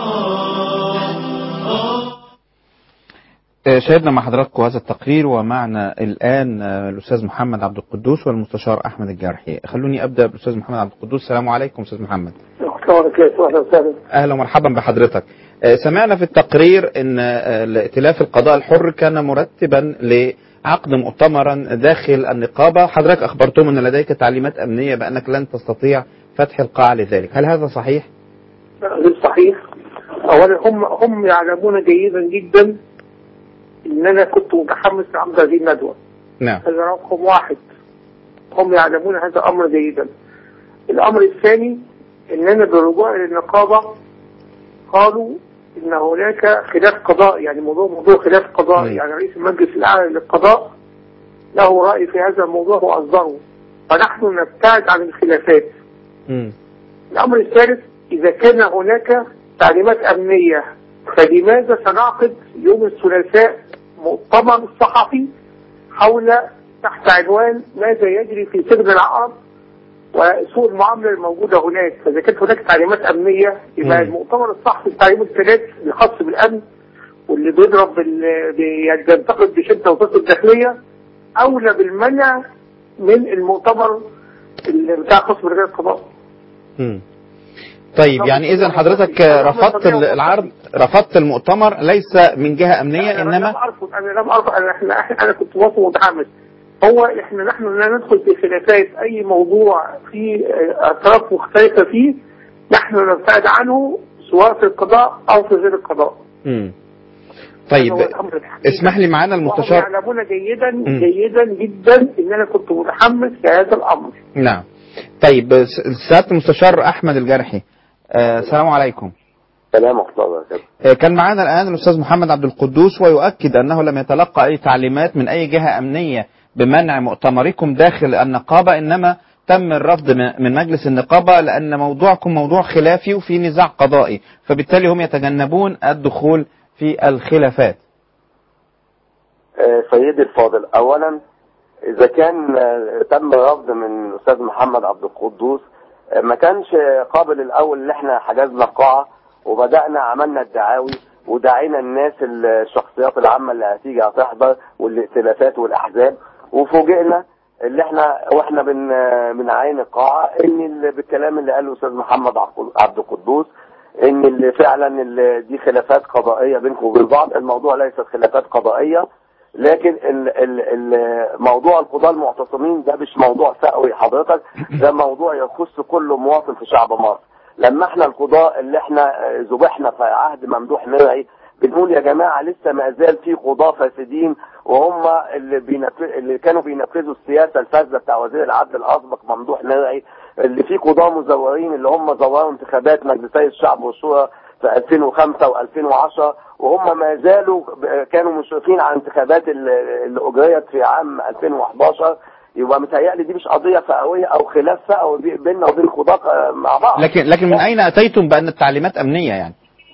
آه، شاهدنا مع حضراتكم هذا التقرير ومعنا الآن آه، الأستاذ محمد عبد القدوس والمستشار أحمد الجرحي خلوني أبدأ بالأستاذ محمد عبد القدوس السلام عليكم أستاذ محمد
اهلا وسهلا
أهلا ومرحبا بحضرتك آه، سمعنا في التقرير أن آه، الائتلاف القضاء الحر كان مرتبا لعقد مؤتمرا داخل النقابة حضرتك أخبرتم أن لديك تعليمات أمنية بأنك لن تستطيع فتح القاعة لذلك هل هذا صحيح؟
غير صحيح اولا هم هم يعلمون جيدا جدا ان انا كنت متحمس لعمل هذه الندوه
نعم
هذا رقم واحد هم يعلمون هذا الامر جيدا الامر الثاني اننا بالرجوع الى النقابه قالوا ان هناك خلاف قضاء يعني موضوع موضوع خلاف قضاء يعني رئيس المجلس الاعلى للقضاء له راي في هذا الموضوع واصدره فنحن نبتعد عن الخلافات
مم.
الامر الثالث إذا كان هناك تعليمات أمنية فلماذا سنعقد يوم الثلاثاء مؤتمر صحفي حول تحت عنوان ماذا يجري في سجن العقرب وسوء المعاملة الموجودة هناك فإذا كانت هناك تعليمات أمنية يبقى المؤتمر الصحفي بتاع يوم الثلاث الخاص بالأمن واللي بيضرب بال- بي- يعني بينتقد بشدة وزارة الداخلية أولى بالمنع من المؤتمر اللي بتاع خاص برجال القضاء
مم. طيب يعني اذا حضرتك رفضت العرض رفضت المؤتمر ليس من جهة امنية
أنا
انما
لم أرفض أنا لم أرفض أنا إحنا إحنا- أنا كنت واثق متحمس هو إحنا نحن لا ندخل في خلافات أي موضوع في آه، أطراف مختلفة فيه نحن نبتعد عنه سواء في القضاء أو في غير القضاء
مم. طيب
هو الأمر الحقيقي.
اسمح لي معانا
وهم
المستشار
يعلمون جيدا
مم.
جيدا جدا ان انا كنت متحمس لهذا الامر
نعم طيب س- سيادة المستشار احمد الجرحي آه، السلام عليكم
سلام ورحمة الله وبركاته
آه، كان معانا الآن الأستاذ محمد عبد القدوس ويؤكد أنه لم يتلقى أي تعليمات من أي جهة أمنية بمنع مؤتمركم داخل النقابة إنما تم الرفض م- من مجلس النقابة لأن موضوعكم موضوع خلافي وفي نزاع قضائي فبالتالي هم يتجنبون الدخول في الخلافات
آه، سيدي الفاضل أولا إذا كان آه، تم رفض من الأستاذ محمد عبد القدوس آه، ما كانش قابل الأول إن إحنا حجزنا قاعة وبدأنا عملنا الدعاوي ودعينا الناس الشخصيات العامة اللي هتيجي هتحضر والائتلافات والأحزاب وفوجئنا اللي احنا واحنا بن بنعاين القاعة ان اللي بالكلام اللي قاله الاستاذ محمد عبد- عبد القدوس ان اللي فعلا اللي دي خلافات قضائية بينكم وبين بعض الموضوع ليست خلافات قضائية لكن ال ال ال موضوع القضاة المعتصمين ده مش موضوع سقوي حضرتك ده موضوع يخص كل مواطن في شعب مصر لما احنا القضاء اللي احنا آه، ذبحنا في عهد ممدوح مرعي بنقول يا جماعة لسه ما زال في قضاة فاسدين وهم اللي, بينفذ اللي كانوا بينفذوا السياسة الفاسدة بتاع وزير العدل الأسبق ممدوح مرعي اللي فيه قضاة مزورين اللي هم زوروا انتخابات مجلسي الشعب والشورى في 2005 و2010 وهم ما زالوا ب- كانوا مشرفين على الانتخابات اللي اللي أجريت في عام 2011 يبقى متهيألي دي مش قضية فئوية أو خلاف فئوي بي- بيننا وبين القضاة آه، مع بعض
لكن لكن من أين أتيتم بأن التعليمات أمنية يعني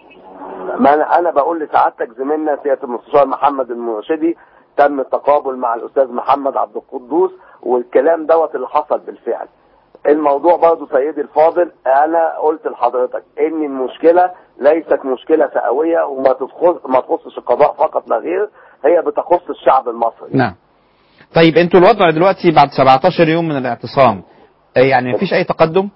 ما انا انا بقول لسعادتك زميلنا سياده المستشار محمد المرشدي تم التقابل مع الاستاذ محمد عبد القدوس والكلام دوت اللي حصل بالفعل الموضوع برضه سيدي الفاضل انا قلت لحضرتك ان المشكله ليست مشكله فئويه وما تخص ما تخصش القضاء فقط لا غير هي بتخص الشعب المصري
نعم طيب انتوا الوضع دلوقتي بعد 17 يوم من الاعتصام آه، يعني مفيش أي تقدم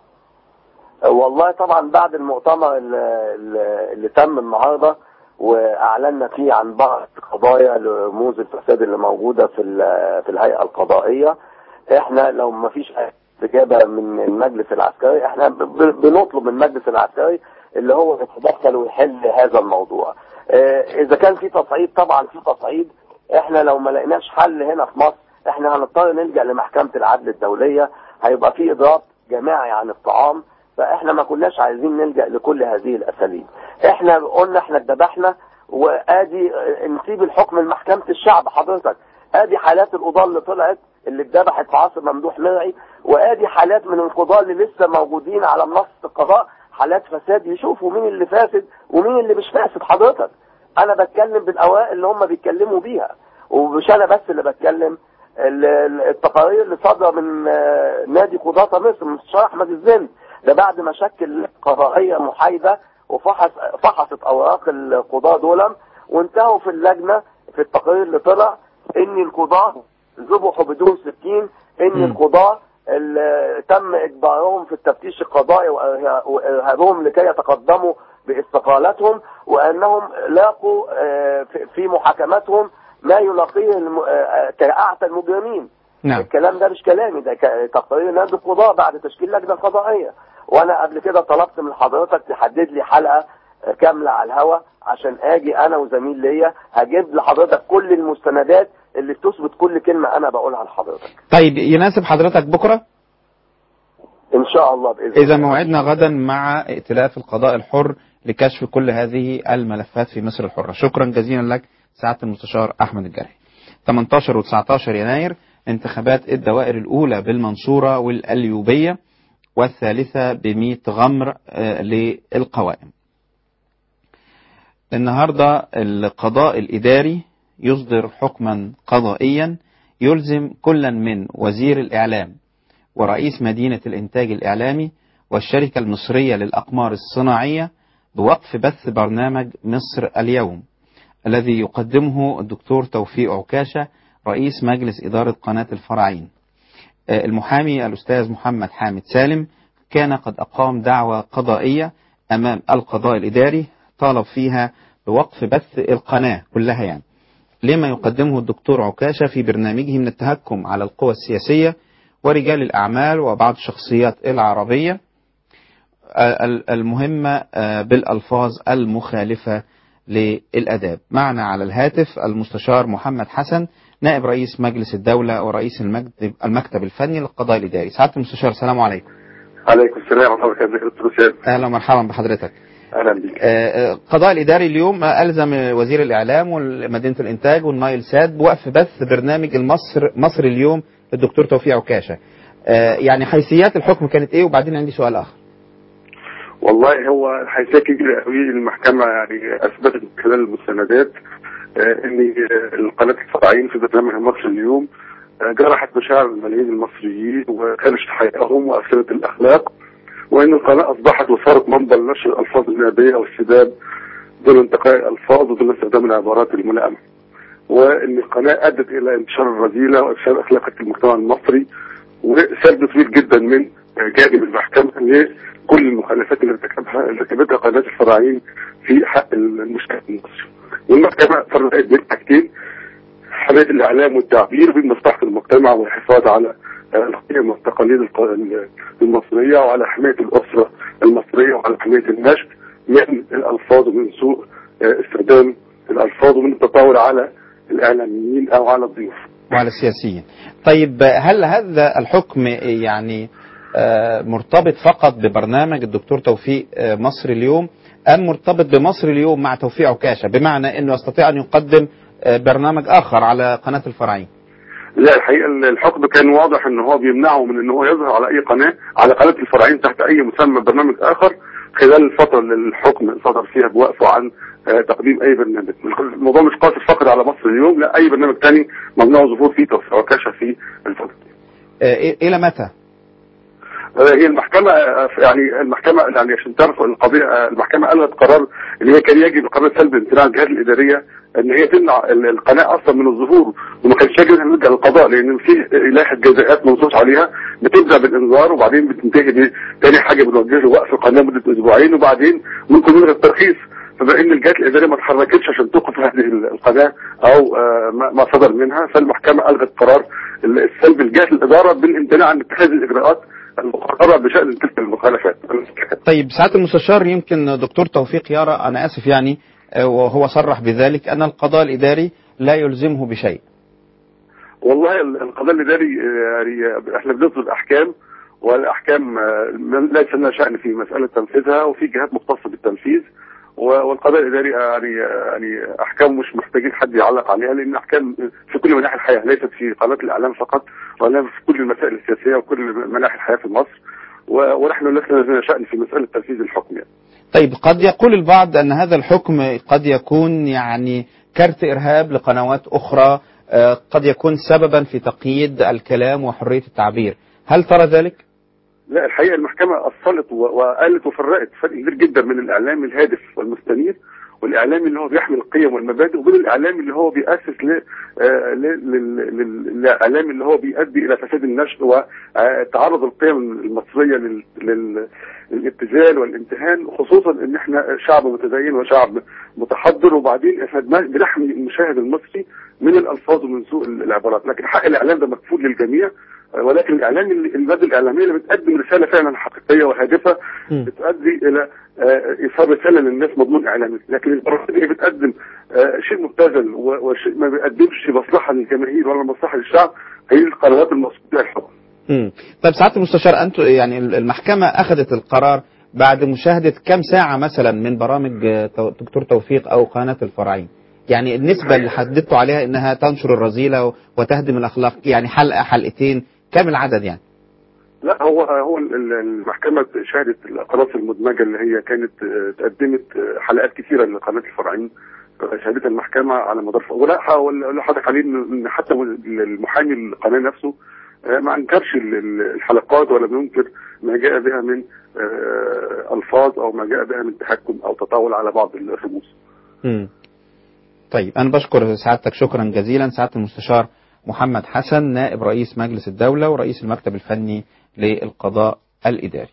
والله طبعا بعد المؤتمر اللي, اللي تم النهارده واعلنا فيه عن بعض القضايا لرموز الفساد اللي موجوده في ال- في الهيئه القضائيه احنا لو ما فيش استجابه من المجلس العسكري احنا ب- ب- بنطلب من المجلس العسكري اللي هو يتدخل ويحل هذا الموضوع اه، اذا كان في تصعيد طبعا في تصعيد احنا لو ما لقيناش حل هنا في مصر احنا هنضطر نلجا لمحكمه العدل الدوليه هيبقى في اضراب جماعي عن الطعام فاحنا ما كناش عايزين نلجا لكل هذه الاساليب احنا قلنا احنا اتذبحنا وادي اه، نسيب الحكم لمحكمه الشعب حضرتك ادي حالات القضاه اللي طلعت اللي اتذبحت في عصر ممدوح مرعي وادي حالات من القضاه اللي لسه موجودين على منصه القضاء حالات فساد يشوفوا مين اللي فاسد ومين اللي مش فاسد حضرتك انا بتكلم بالاوائل اللي هم بيتكلموا بيها ومش انا بس اللي بتكلم ال- ال- التقارير اللي صادره من آه، نادي قضاة مصر المستشار احمد الزند ده بعد ما شكل قضائيه محايده وفحص فحصت اوراق القضاة دول وانتهوا في اللجنه في التقرير اللي طلع ان القضاة ذبحوا بدون سكين ان القضاة اللي تم اجبارهم في التفتيش القضائي وإرها- وارهابهم لكي يتقدموا باستقالتهم وانهم لاقوا آه، في- في محاكماتهم ما يلاقيه الم- آه، كأعتى المجرمين
نعم
الكلام ده مش كلامي ده ك- تقرير نادي القضاء بعد تشكيل لجنه قضائيه وانا قبل كده طلبت من حضرتك تحدد لي حلقه آه، كامله على الهوا عشان اجي انا وزميل ليا هجيب لحضرتك كل المستندات اللي تثبت كل كلمه انا بقولها لحضرتك
طيب يناسب حضرتك بكرة
ان شاء الله باذن
إذا موعدنا غدا مع ائتلاف القضاء الحر لكشف كل هذه الملفات في مصر الحرة شكرا جزيلا لك سعادة المستشار أحمد الجرحي 18 و19 يناير انتخابات الدوائر الأولى بالمنصورة والأليوبية والثالثة بمئة غمر آه، للقوائم النهاردة القضاء الإداري يصدر حكما قضائيا يلزم كلا من وزير الإعلام ورئيس مدينة الإنتاج الإعلامي والشركة المصرية للأقمار الصناعية بوقف بث برنامج مصر اليوم الذي يقدمه الدكتور توفيق عكاشة رئيس مجلس إدارة قناة الفراعين آه، المحامي الأستاذ محمد حامد سالم كان قد أقام دعوة قضائية أمام القضاء الإداري طالب فيها بوقف بث القناة كلها يعني لما يقدمه الدكتور عكاشة في برنامجه من التهكم على القوى السياسية ورجال الأعمال وبعض الشخصيات العربية آه، ال- المهمة آه، بالألفاظ المخالفة للأداب معنا على الهاتف المستشار محمد حسن نائب رئيس مجلس الدولة ورئيس المكتب, المكتب الفني للقضاء الإداري سعادة المستشار السلام عليكم
عليكم السلام ورحمة الله وبركاته دكتور أسامة
أهلا ومرحبا بحضرتك
أهلا بك
آه، آه، القضاء الإداري اليوم آه، ألزم وزير الإعلام ومدينة الإنتاج والنايل ساد بوقف بث برنامج المصر مصر اليوم للدكتور توفيق عكاشة آه، يعني حيثيات الحكم كانت إيه وبعدين عندي سؤال آخر
والله هو حيثية كبيرة قوي المحكمة يعني أثبتت من خلال المستندات آه، إن آه، القناة الفرعين في برنامج مصر اليوم آه، جرحت مشاعر الملايين المصريين وخرجت حياتهم وأفسدت الأخلاق وإن القناة أصبحت وصارت منبر لنشر الألفاظ النابية والسداد دون انتقاء الألفاظ ودون استخدام العبارات الملائمة وإن القناة أدت إلى انتشار الرذيلة وإفساد أخلاق المجتمع المصري وسلب كبير جدا من جانب المحكمة لكل المخالفات اللي ارتكبها اللي ارتكبتها قناة الفراعين في حق المشترك المصري والمحكمة فرقت بين حاجتين حماية الإعلام والتعبير بين مصلحة المجتمع والحفاظ على آه، القيم والتقاليد الق- المصرية وعلى حماية الأسرة المصرية وعلى حماية النشء من الألفاظ ومن سوء آه، استخدام الألفاظ ومن التطاول على الإعلاميين أو على الضيوف
وعلى السياسيين طيب آه، هل هذا الحكم يعني آه، مرتبط فقط ببرنامج الدكتور توفيق آه، مصر اليوم أم مرتبط بمصر اليوم مع توفيق عكاشة بمعنى أنه يستطيع أن يقدم آه، برنامج آخر على قناة الفراعين
لا الحقيقة الحكم كان واضح ان هو بيمنعه من ان هو يظهر على اي قناة على قناة الفراعين تحت اي مسمى برنامج اخر خلال الفترة اللي الحكم صدر فيها بوقفه عن آه، تقديم اي برنامج الموضوع مش قاصر فقط على مصر اليوم لا اي برنامج تاني ممنوع ظهور فيه توفيق وكاشة في الفترة
آه، إيه- إلى متى؟
آه، هي المحكمة آه، يعني المحكمة يعني عشان تعرفوا القضية آه، المحكمة ألغت قرار اللي هي كان يجب قرار سلب امتناع الجهات الإدارية إن هي تمنع ال- القناة أصلا من الظهور وما كانش يجب أن نرجع للقضاء لأن في لائحة جزاءات منصوص عليها بتبدأ بالإنذار وبعدين بتنتهي بتاني حاجة بنوجه له وقف القناة مدة أسبوعين وبعدين ممكن نلغي الترخيص فبما ان الجهات الاداريه ما اتحركتش عشان توقف هذه القناه او آه، ما ما صدر منها فالمحكمه الغت قرار السلب الجهات الاداره بالامتناع عن اتخاذ الاجراءات المقرره بشان تلك المخالفات
طيب ساعات المستشار يمكن دكتور توفيق يرى أنا آسف يعني آه، وهو صرح بذلك أن القضاء الإداري لا يلزمه بشيء
والله ال- القضاء الاداري آه، يعني احنا بنصدر احكام والاحكام آه، من- ليس لنا شان في مساله تنفيذها وفي جهات مختصه بالتنفيذ و- والقضاء الاداري آه، يعني آه، يعني احكام مش محتاجين حد يعلق عليها لان احكام في كل مناحي الحياه ليست في قناه الاعلام فقط وانما في كل المسائل السياسيه وكل مناحي الحياه في مصر و- ونحن لسنا لنا شان في مساله تنفيذ الحكم يعني.
طيب قد يقول البعض أن هذا الحكم قد يكون يعني كارت إرهاب لقنوات أخرى آه، قد يكون سببا في تقييد الكلام وحرية التعبير هل ترى ذلك؟
لا الحقيقه المحكمه اصلت و- وقالت وفرقت فرق كبير جدا من الاعلام الهادف والمستنير والاعلام اللي هو بيحمل القيم والمبادئ وبين الاعلام اللي هو بيأسس ل آه، ل- لل- لل- الاعلام اللي هو بيؤدي الى فساد النشء وتعرض القيم المصريه لل- لل- للابتذال والامتهان خصوصا ان احنا شعب متدين وشعب متحضر وبعدين احنا بن- بنحمي المشاهد المصري من الالفاظ ومن سوء العبارات لكن حق الاعلام ده مكفول للجميع آه، ولكن الاعلام اللي- الماده الاعلاميه اللي بتقدم رساله فعلا حقيقيه وهادفه بتؤدي الى آه، ايصال رساله للناس مضمون اعلامي لكن البرامج اللي بتقدم آه، شيء مبتذل و- وشيء ما بيقدمش مصلحه للجماهير ولا مصلحه للشعب هي القنوات المصريه الحكم
مم. طيب ساعات المستشار أنتم يعني المحكمة أخذت القرار بعد مشاهدة كم ساعة مثلا من برامج آه، تو- دكتور توفيق أو قناة الفراعين يعني النسبة اللي حددتوا عليها إنها تنشر الرذيلة وتهدم الأخلاق يعني حلقة حلقتين كم العدد يعني؟
لا هو هو ال- ال- المحكمة شهدت الأقراص المدمجة اللي هي كانت آه، تقدمت آه، حلقات كثيرة لقناة الفرعين آه، شهدتها المحكمة على مدار ولا ولا حضرتك عليه إن إن حتى المحامي القناة نفسه آه، ما انكرش ال- ال- الحلقات ولا بينكر ما جاء بها من آه، الفاظ او ما جاء بها من تحكم او تطاول على بعض الرموز
مم. طيب أنا بشكر سعادتك شكرا جزيلا سعادة المستشار محمد حسن نائب رئيس مجلس الدولة ورئيس المكتب الفني للقضاء الإداري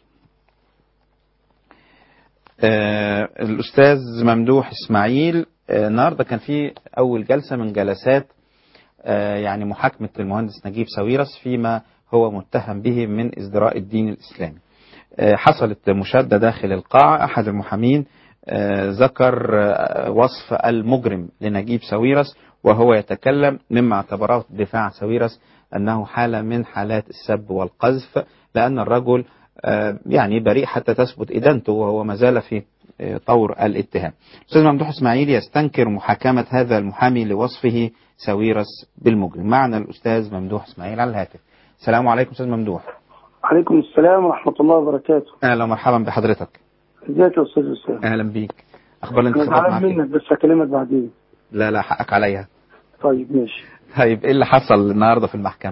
آه الأستاذ ممدوح إسماعيل آه النهاردة كان في أول جلسة من جلسات آه يعني محاكمة المهندس نجيب ساويرس فيما هو متهم به من ازدراء الدين الإسلامي آه حصلت مشادة داخل القاعة أحد المحامين آه ذكر آه وصف المجرم لنجيب ساويرس وهو يتكلم مما اعتبره دفاع ساويرس أنه حالة من حالات السب والقذف لأن الرجل آه يعني بريء حتى تثبت إدانته وهو ما زال في آه طور الاتهام أستاذ ممدوح إسماعيل يستنكر محاكمة هذا المحامي لوصفه ساويرس بالمجرم معنا الأستاذ ممدوح إسماعيل على الهاتف السلام عليكم أستاذ ممدوح
عليكم السلام ورحمة الله وبركاته
أهلا ومرحبا بحضرتك
ازيك يا أستاذ أسامة
أهلا بيك أخبار
أنا
الانتخابات
زعلان
معك
منك بس هكلمك بعدين
لا لا حقك عليا
طيب ماشي
طيب إيه اللي حصل النهاردة في المحكمة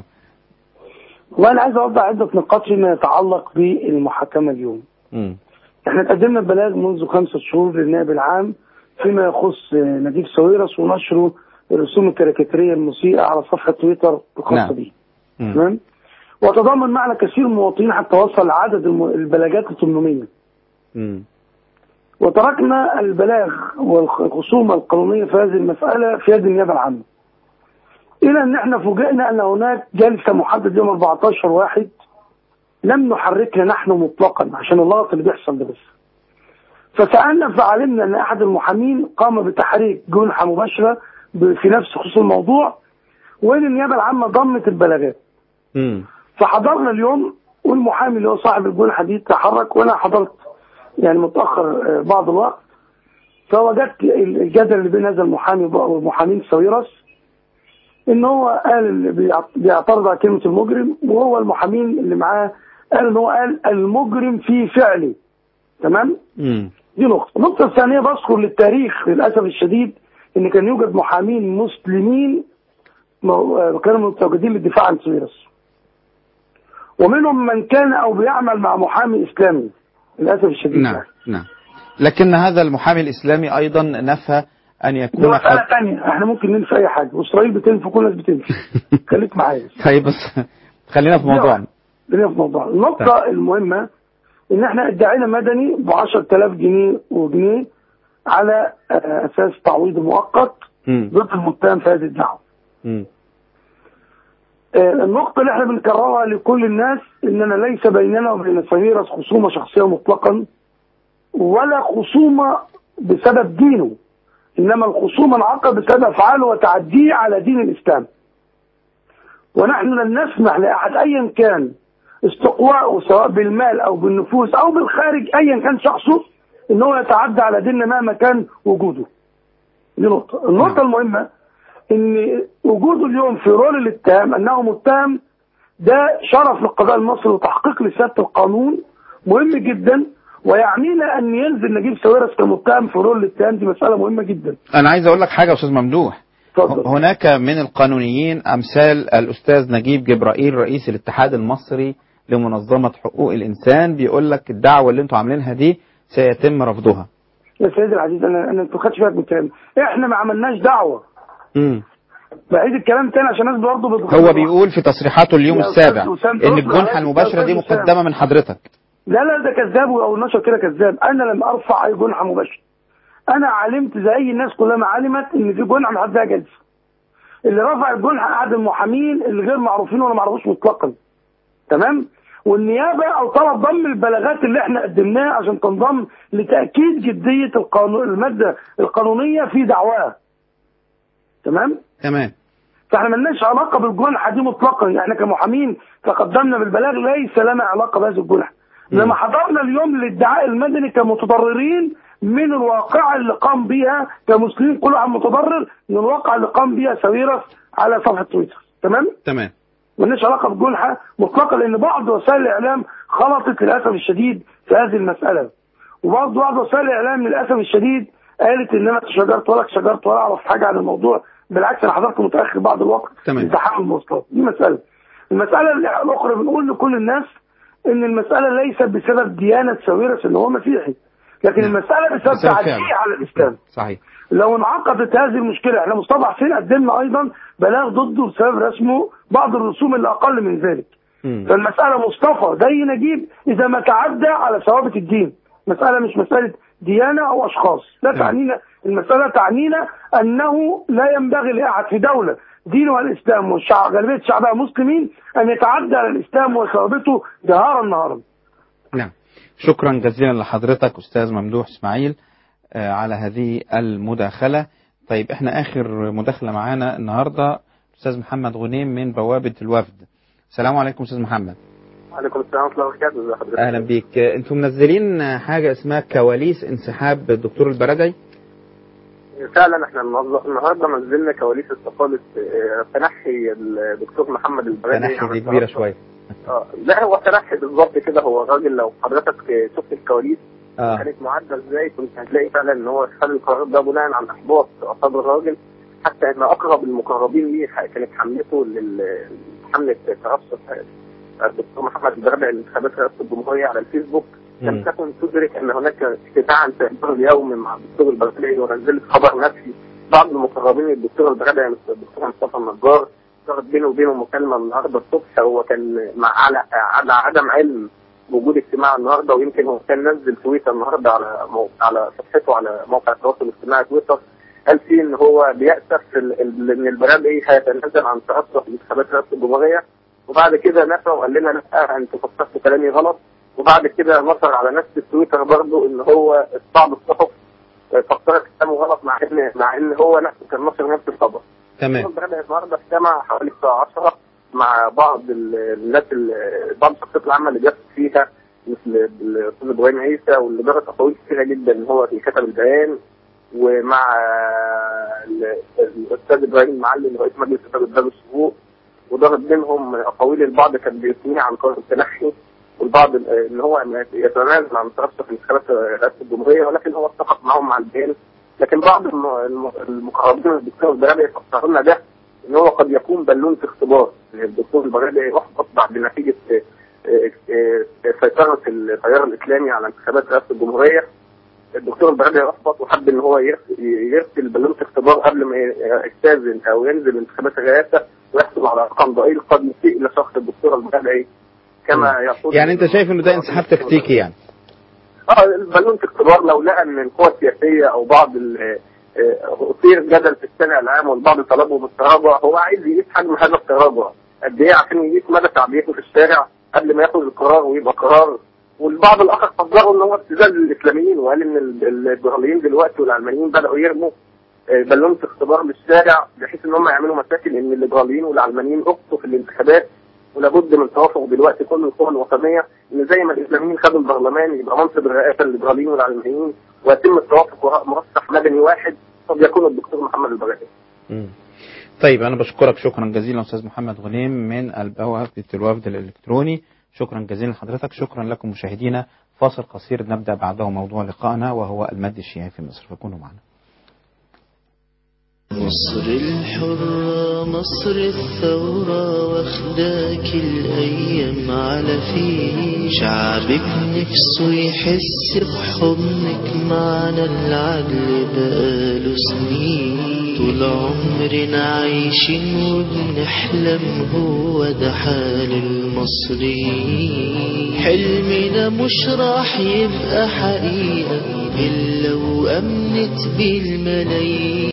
وأنا عايز أوضح عدة نقاط فيما يتعلق بالمحاكمة اليوم
مم.
احنا قدمنا بلاغ منذ خمسة شهور للنائب العام فيما يخص آه، نجيب ساويرس ونشره الرسوم الكاريكاتيرية المسيئة على صفحة تويتر الخاصة
نعم.
به
مم.
تمام وتضامن معنا كثير من المواطنين حتى وصل عدد الم- البلاغات ل 800
مم.
وتركنا البلاغ والخصومة القانونية في هذه المسألة في يد النيابة العامة إلى أن احنا فوجئنا أن هناك جلسة محدد يوم 14 واحد لم نحركها نحن مطلقا عشان اللغط اللي بيحصل ده بس فسألنا فعلمنا أن أحد المحامين قام بتحريك جنحة مباشرة ب- في نفس خصوص الموضوع وإن النيابة العامة ضمت البلاغات
مم.
فحضرنا اليوم والمحامي اللي هو صاحب الجنحة دي تحرك وأنا حضرت يعني متأخر آه، بعض الوقت فوجدت الجدل اللي بين هذا المحامي ومحامين ساويرس ان هو قال اللي بيعت- بيعترض على كلمة المجرم وهو المحامين اللي معاه قال ان هو قال المجرم في فعله تمام
مم.
دي نقطة النقطة الثانية بذكر للتاريخ للأسف الشديد ان كان يوجد محامين مسلمين مو- آه، كانوا متواجدين للدفاع عن ساويرس ومنهم من كان او بيعمل مع محامي اسلامي للاسف الشديد
نعم نعم لكن هذا المحامي الإسلامي أيضا نفى أن
دي
يكون
مسألة
قد
تانية احنا ممكن ننفي اي حاجة واسرائيل بتنفي كل الناس بتنفي خليك معايا
طيب بس خلينا في موضوعنا
خلينا في موضوع النقطة المهمة ان احنا ادعينا مدني ب 10000 جنيه وجنيه على آه، اساس تعويض مؤقت
مم.
ضد المتهم في هذه الدعوة
مم.
آه، النقطة اللي احنا بنكررها لكل الناس اننا ليس بيننا وبين ساويرس خصومة شخصية مطلقا ولا خصومة بسبب دينه انما الخصومة انعقد بسبب افعاله وتعديه على دين الاسلام ونحن لن نسمح لاحد ايا كان استقواءه سواء بالمال او بالنفوس او بالخارج ايا كان شخصه ان هو يتعدى على ديننا مهما كان وجوده دي نقطة النقطة المهمة ان وجوده اليوم في رول الاتهام انه متهم ده شرف للقضاء المصري وتحقيق لسيادة القانون مهم جدا ويعنينا ان ينزل نجيب ساويرس كمتهم في رول الاتهام دي مسألة مهمة جدا
أنا عايز أقول لك حاجة يا أستاذ ممدوح هناك من القانونيين أمثال الأستاذ نجيب جبرائيل رئيس الاتحاد المصري لمنظمة حقوق الإنسان بيقول لك الدعوة اللي أنتوا عاملينها دي سيتم رفضها
يا سيدي العزيز انا انا انت ما خدتش بالك من الكلام احنا ما عملناش دعوة
مم.
بعيد الكلام تاني عشان الناس برضه بتغلط.
هو بيقول في تصريحاته اليوم
يا أستاذ
السابع
وسام،
إن
اصبر
الجنحة
عليك يا
المباشرة دي
أستاذ وسام.
مقدمة من حضرتك
لا لا ده كذاب او نشر كده كذاب انا لم ارفع اي جنحه مباشره انا علمت زي الناس كلها ما علمت ان في جنحه محددها جلسه اللي رفع الجنحه احد المحامين اللي غير معروفين ولا معرفوش مطلقا تمام والنيابه او طلب ضم البلاغات اللي احنا قدمناها عشان تنضم لتاكيد جديه القانون الماده القانونيه في دعواها تمام
تمام
فاحنا ملناش علاقه بالجنحه دي مطلقا احنا كمحامين تقدمنا بالبلاغ ليس لنا علاقه بهذه الجنحه لما حضرنا اليوم للادعاء المدني كمتضررين من الواقعة اللي قام بها كمسلمين كل واحد متضرر من الواقعة اللي قام بها ساويرس على صفحة تويتر تمام
تمام
مالناش علاقه بجنحه مطلقا لان بعض وسائل الاعلام خلطت للاسف الشديد في هذه المساله وبرضه بعض وسائل الاعلام للاسف الشديد قالت ان انا تشجرت ولا تشجرت ولا اعرف حاجه عن الموضوع بالعكس انا حضرت متاخر بعض الوقت
تمام.
لتحمل المواصلات دي مساله المساله الاخرى بنقول لكل الناس ان المساله ليست بسبب ديانه ساويرس ان هو مسيحي لكن المساله بسبب
بسبب
تعديه
فعله.
على الاسلام
صحيح
لو انعقدت هذه المشكله احنا مصطفى حسين قدمنا ايضا بلاغ ضده بسبب رسمه بعض الرسوم اللي اقل من ذلك فالمساله مصطفى زي نجيب اذا ما تعدى على ثوابت الدين مساله مش مساله ديانه او اشخاص لا تعنينا المساله تعنينا انه لا ينبغي لاحد في دوله دينها الاسلام والشعب غالبيه شعبها مسلمين ان يتعدى على الاسلام وثوابته جهارا نهارا
نعم شكرا جزيلا لحضرتك أستاذ ممدوح إسماعيل آه، على هذه المداخلة طيب احنا آخر مداخلة معانا النهاردة أستاذ محمد غنيم من بوابة الوفد السلام عليكم أستاذ محمد
وعليكم السلام ورحمه الله وبركاته ازي حضرتك
أهلا بيك آه، أنتم منزلين آه، حاجة اسمها كواليس انسحاب الدكتور البرجعي
فعلا احنا النهارده النهارده نزلنا كواليس استقاله آه، تنحي الدكتور محمد البرادي
تنحي دي كبيرة شوية
اه لا هو تنحي بالظبط كده هو الراجل لو حضرتك شفت الكواليس
آه.
كانت معدة ازاي كنت هتلاقي فعلا ان هو خد القرار ده بناء على احباط اعصاب الراجل حتى ان اقرب المقربين ليه ح- كانت حملته لل حمله ترشح الدكتور محمد البرادعي لانتخابات رئاسه الجمهوريه على الفيسبوك لم
مم.
تكن تدرك ان هناك اجتماعا سيحضر اليوم مع الدكتور البرادعي ونزلت خبر نفسي بعض المقربين للدكتور البرادعي مثل الدكتور مصطفى النجار صارت بينه وبينه مكالمه النهارده الصبح هو كان مع على على عدم علم بوجود اجتماع النهارده ويمكن هو كان نزل تويتر النهارده على مو... على صفحته على موقع التواصل الاجتماعي تويتر قال فيه ان هو بيأسف ال- ال- ان البرادعي هيتنازل عن ترشح لانتخابات رئاسه الجمهوريه وبعد كده نفى وقال لنا لا انتوا فسرتوا كلامي غلط وبعد كده نشر على نفس التويتر برضه ان هو بعض الصحف فسرت كلامه غلط مع ان مع ان هو نفسه كان نشر نفس الخبر.
تمام
البرادعي النهارده اجتمع حوالي الساعه 10 مع بعض ال- الناس ال- بعض الشخصيات العامه اللي بيثق فيها مثل الاستاذ ابراهيم عيسى واللي جرت اقاويل كثيره جدا ان هو اللي كتب البيان ومع ال- الاستاذ ابراهيم المعلم رئيس مجلس اداره دار السوق ودارت بينهم اقاويل البعض كان بيثنيه عن قرار التنحي والبعض ان هو يتنازل عن ترشح انتخابات رئاسه الجمهوريه ولكن هو اتفق معهم مع البيان لكن بعض الم- الم- المقربين من الدكتور البرادعي فسروا لنا ده ان هو قد يكون بالون في اختبار يعني الدكتور البرادعي احبط بعد نتيجه آه، آه، آه، سيطره التيار الاسلامي على انتخابات رئاسه الجمهوريه الدكتور البرادعي احبط وحب ان هو يرس- يرسل بالون في اختبار قبل ما يستاذن او ينزل انتخابات الرئاسه ويحصل على رقم ضئيل قد يسيء لشخص الدكتور البرادعي كما يقول
يعني أنت شايف إنه ده انسحاب تكتيكي يعني
اه البالون في اختبار لو لقى ان القوى السياسيه او بعض ال- آه، اثير جدل في السنه العام والبعض طلبه بالتراجع هو عايز يقيس حجم هذا التراجع قد ايه عشان يقيس مدى تعبئته في الشارع قبل ما ياخد القرار ويبقى قرار والبعض الاخر قدره ان هو ابتزاز للاسلاميين وقال ان ال- الليبراليين دلوقتي والعلمانيين بداوا يرموا آه، بالون في اختبار للشارع بحيث ان هم يعملوا مشاكل ان الليبراليين والعلمانيين اخطوا في الانتخابات ولابد من توافق دلوقتي كل القوى الوطنيه ان زي ما الاسلاميين خدوا البرلمان يبقى منصب الرئاسه للليبراليين والعلمانيين ويتم التوافق وراء مرشح مدني واحد قد يكون الدكتور محمد البغدادي.
مم. طيب أنا بشكرك شكرا جزيلا أستاذ محمد غنيم من البوابة الوفد الإلكتروني شكرا جزيلا لحضرتك شكرا لكم مشاهدينا فاصل قصير نبدأ بعده موضوع لقائنا وهو المد الشيعي في مصر فكونوا معنا
مصر الحرة مصر الثورة واخداك الأيام على فيه شعبك نفسه يحس بحضنك معنا العدل بقاله سنين طول عمرنا عايشين وبنحلم هو ده حال المصريين حلمنا مش راح يبقى حقيقة إلا وأمنت بالملايين